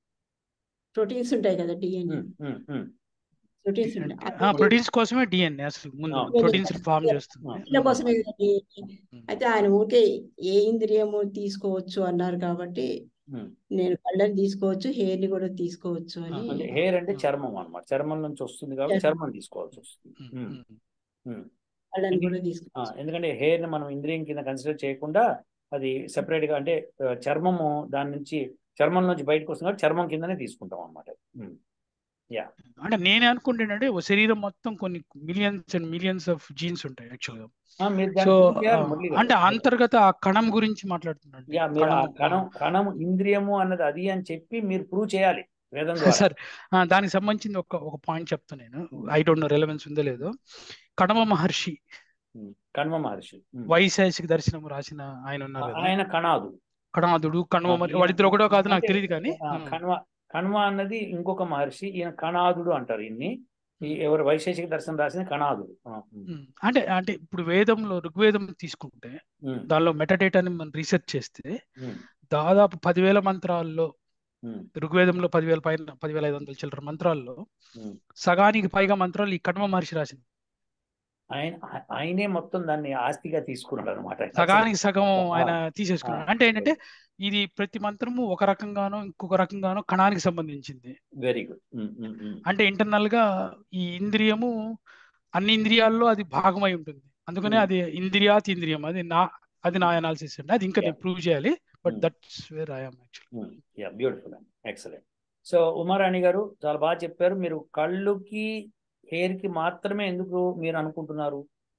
ప్రోటీన్స్ ఉంటాయి కదా డిఎన్ఏ ఉమ్, ఉమ్, ఉమ్. ప్రోటీన్స్ ఉంటాయి అవి ప్రోటీన్స్ కోసమే డిఎన్ఏ అసలు ముందు అవును. ప్రోటీన్స్ ఫామ్ చేస్తుంది వీళ్ళ కోసమే కదా DNA. ఉమ్. అయితే ఆయన ఊరికే ఏ ఇంద్రియము తీసుకోవచ్చు అన్నారు కాబట్టి ఉమ్. నేను కళ్ళని తీసుకోవచ్చు హెయిర్ ని కూడా తీసుకోవచ్చు అని అంటే హెయిర్ అంటే చర్మం అన్నమాట చర్మం నుంచి వస్తుంది కాబట్టి చర్మం. చర్మం తీసుకోవాల్సి వస్తుంది ఉమ్, ఉమ్, ఉమ్. ఉమ్. కళ్ళని ఇది- కూడా ఆ, తీసుకోవచ్చు ఎందుకంటే హెయిర్ ని మనం ఇంద్రియం కింద కన్సిడర్ చేయకుండా అది సెపరేట్ గా అంటే ఆ, చర్మము దాని నుంచి చర్మం నుంచి బయటకు వస్తుంది కాబట్టి చర్మం కిందనే తీసుకుంటాం అనమాట అంటే నేనే అనుకుంటేనంటే ఓ శరీరం మొత్తం కొన్ని millions and millions of genes ఉంటాయి యాక్చువల్ గా మీరు సో దాన్ని prove చేయాలి మురళి గారు. అంటే అంతర్గత ఆ కణం గురించి మాట్లాడుతున్నాను యా మీరు ఆ కణం కణం కణం ఇంద్రియము అన్నది అది అని చెప్పి మీరు ప్రూవ్ చేయాలి వేదం ద్వారా సార్ ఆ, దానికి సంబంధించింది ఒక ఒక పాయింట్ చెప్తాను నేను ఐ డోంట్ నో రెలవెన్స్ ఉందో లేదో కణమ మహర్షి ఉమ్, కణ్వ మహర్షి ఉమ్. వైశేషిక దర్శనం రాసిన ఆయన ఉన్నారు కదా ఆయన కణాదు కణాదుడు కణమ ఆ, మరి ఈయన- వాళ్ళిద్దరు ఒకటో కాదు నాకు అంటే, తెలియదు కానీ ఆ, ఉమ్. కణ్వ కణ్వ అన్నది ఇంకొక మహర్షి ఈయన కణాదుడు అంటారు ఇన్ని ఈ ఎవరు వైశేషిక దర్శనం రాసిన కణాదుడు ఆ, ఉమ్, ఉమ్. అంటే అంటే ఇప్పుడు వేదంలో ఋగ్వేదం తీసుకుంటే ఉమ్, దానిలో మెటడేటాని మనం రీసెర్చ్ చేస్తే ఉమ్, దాదాపు పదివేల మంత్రాల్లో ఉమ్, ఋగ్వేదంలో పదివేల పైన పదివేల ఐదు వందల చిల్లర మంత్రాల్లో ఉమ్. సగానికి పైగా మంత్రాలు ఈ కణమ మహర్షి రాసింది ఆయన ఆ- ఆయనే మొత్తం దాన్ని ఆస్తిగా తీసుకున్నాడు అనమాట సగానికి సగం ఆ, ఆయన ఆ, తీసేసుకున్నాడు అంటే ఏంటంటే ఇది ప్రతి మంత్రము ఒక రకంగానో ఇంకొక రకంగానో కణానికి సంబంధించింది వెరీ గుడ్ అంటే ఇంటర్నల్ గా ఈ ఇంద్రియము అన్ని ఇంద్రియాల్లో అది భాగమై ఉంటుంది అందుకనే Hmm. అది ఇంద్రియాత్ ఇంద్రియం అది నా అది నా అనాలిసిస్ అండి అది ఇంకా నేను ప్రూవ్ చేయాలి but Hmm. That's where I'm actually yeah beautiful అండి ఎక్సలెంట్ సో ఉమారాణి గారు చాలా బాగా చెప్పారు మీరు కళ్ళుకి హెయిర్ కి మాత్రమే ఎందుకు మీరు అనుకుంటున్నారు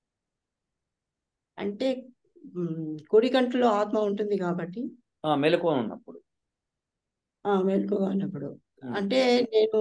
అంటే ఉమ్, కుడి కంటిలో ఆత్మ ఉంటుంది కాబట్టి ఆ, మెలకువ ఉన్నప్పుడు ఆ మెలకుగా ఉన్నప్పుడు ఉమ్, అంటే నేను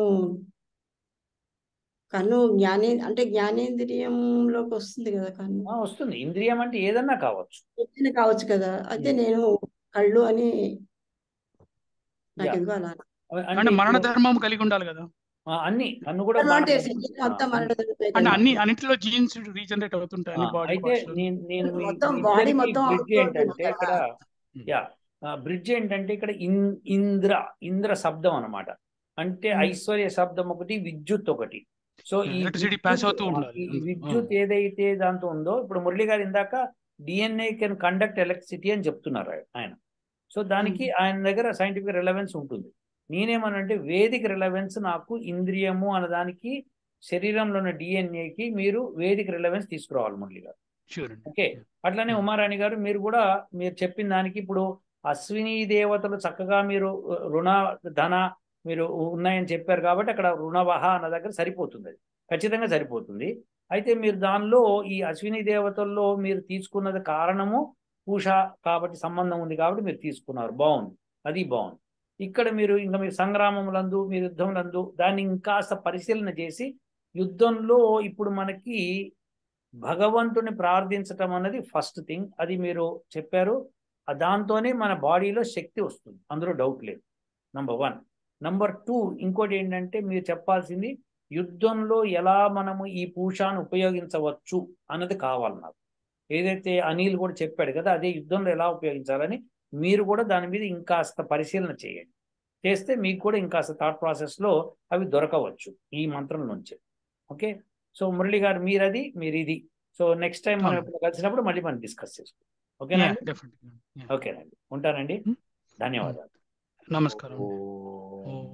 కన్ను జ్ఞానే అంటే జ్ఞానేంద్రియంలోకి వస్తుంది కదా కన్ను ఆ, వస్తుంది ఇంద్రియం అంటే ఏదన్నా కావచ్చు ఏదైనా కావచ్చు కదా అయితే ఉమ్. నేను కళ్ళు అని నాకు యా ఎందుకు అలా అంటే మరణ ఇప్పుడు, ధర్మం కలిగి ఉండాలి కదా ఆ, అన్ని కన్ను కూడా కన్ను అంటే మరణ- శరీరం ఆ, అంతా అన్ని. మరణించే అంటే కదా. అన్ని అన్నిటిలో జీన్స్ రీజనరేట్ అవుతుంటాయి ఆ, అన్ని బాడీ అయితే పార్ట్స్ నేను నేను మీ మొత్తం మీ బాడీ ఇద్దరికీ మొత్తం బ్రిడ్జ్ అవుతూ ఉంటుంది ఏంటంటే ఇక్కడ Hmm. యా బ్రిడ్జ్ ఏంటంటే ఇక్కడ ఇన్ ఇంద్ర ఇంద్ర శబ్దం అన్నమాట అంటే Hmm. ఐశ్వర్య శబ్దం ఒకటి విద్యుత్ ఒకటి సో ఈ ఎలక్ట్రిసిటీ పాస్ అవుతూ విద్యుత్- ఉండాలి ఈ అందులో. విద్యుత్ ఏదైతే దాంతో ఉందో ఇప్పుడు మురళి గారు ఇందాక డిఎన్ఏ కెన్ కండక్ట్ ఎలక్ట్రిసిటీ అని చెప్తున్నారు ఆయన- ఆయన సో దానికి ఆయన దగ్గర సైంటిఫిక్ రిలవెన్స్ ఉంటుంది నేనేమనంటే వేదిక రిలవెన్స్ నాకు ఇంద్రియము అన్నదానికి శరీరంలో ఉన్న డిఎన్ఏకి మీరు వేదిక రిలవెన్స్ తీసుకురావాలి మురళి గారు Sure అండి ఓకే అట్లనే Hmm. ఉమారాణి గారు మీరు కూడా మీరు చెప్పిన దానికి ఇప్పుడు అశ్విని దేవతలు చక్కగా మీరు uh, రుణ ధన మీరు ఉన్నాయని చెప్పారు కాబట్టి అక్కడ రుణవహ అన్న దగ్గర సరిపోతుంది అది ఖచ్చితంగా సరిపోతుంది అయితే మీరు దానిలో ఈ అశ్విని దేవతల్లో మీరు తీసుకున్నది కారణము పూష కాబట్టి సంబంధం ఉంది కాబట్టి మీరు తీసుకున్నారు బాగుంది అది బాగుంది ఇక్కడ మీరు ఇంకా మీరు సంగ్రామములందు మీరు యుద్ధములందు దాన్ని ఇంకాస్త పరిశీలన చేసి యుద్ధంలో ఇప్పుడు మనకి భగవంతుని ప్రార్థించటం అన్నది ఫస్ట్ థింగ్ అది మీరు చెప్పారు ఆ దాంతోనే మన బాడీలో శక్తి వస్తుంది అందులో డౌట్ లేదు నంబర్ వన్ నంబర్ టూ ఇంకోటి ఏంటంటే మీరు చెప్పాల్సింది యుద్ధంలో ఎలా మనము ఈ పూషాన్ని ఉపయోగించవచ్చు అన్నది కావాలి నాకు ఏదైతే అనిల్ కూడా చెప్పాడు కదా అదే యుద్ధంలో ఎలా ఉపయోగించాలని మీరు కూడా దాని మీద ఇంకాస్త పరిశీలన చేయండి చేస్తే మీకు కూడా ఇంకాస్త థాట్ ప్రాసెస్లో అవి దొరకవచ్చు ఈ మంత్రం నుంచి ఓకే సో మురళి గారు మీరు అది మీరు ఇది సో నెక్స్ట్ టైం మనం అవును. ఎప్పుడు కలిసినప్పుడు మళ్ళీ మనం డిస్కస్ చేసుకుందాం ఓకేనా Yeah, definitely. Yeah. ఓకేనండి ఉంటానండి Hmm. ధన్యవాదాలు నమస్కారం ఓ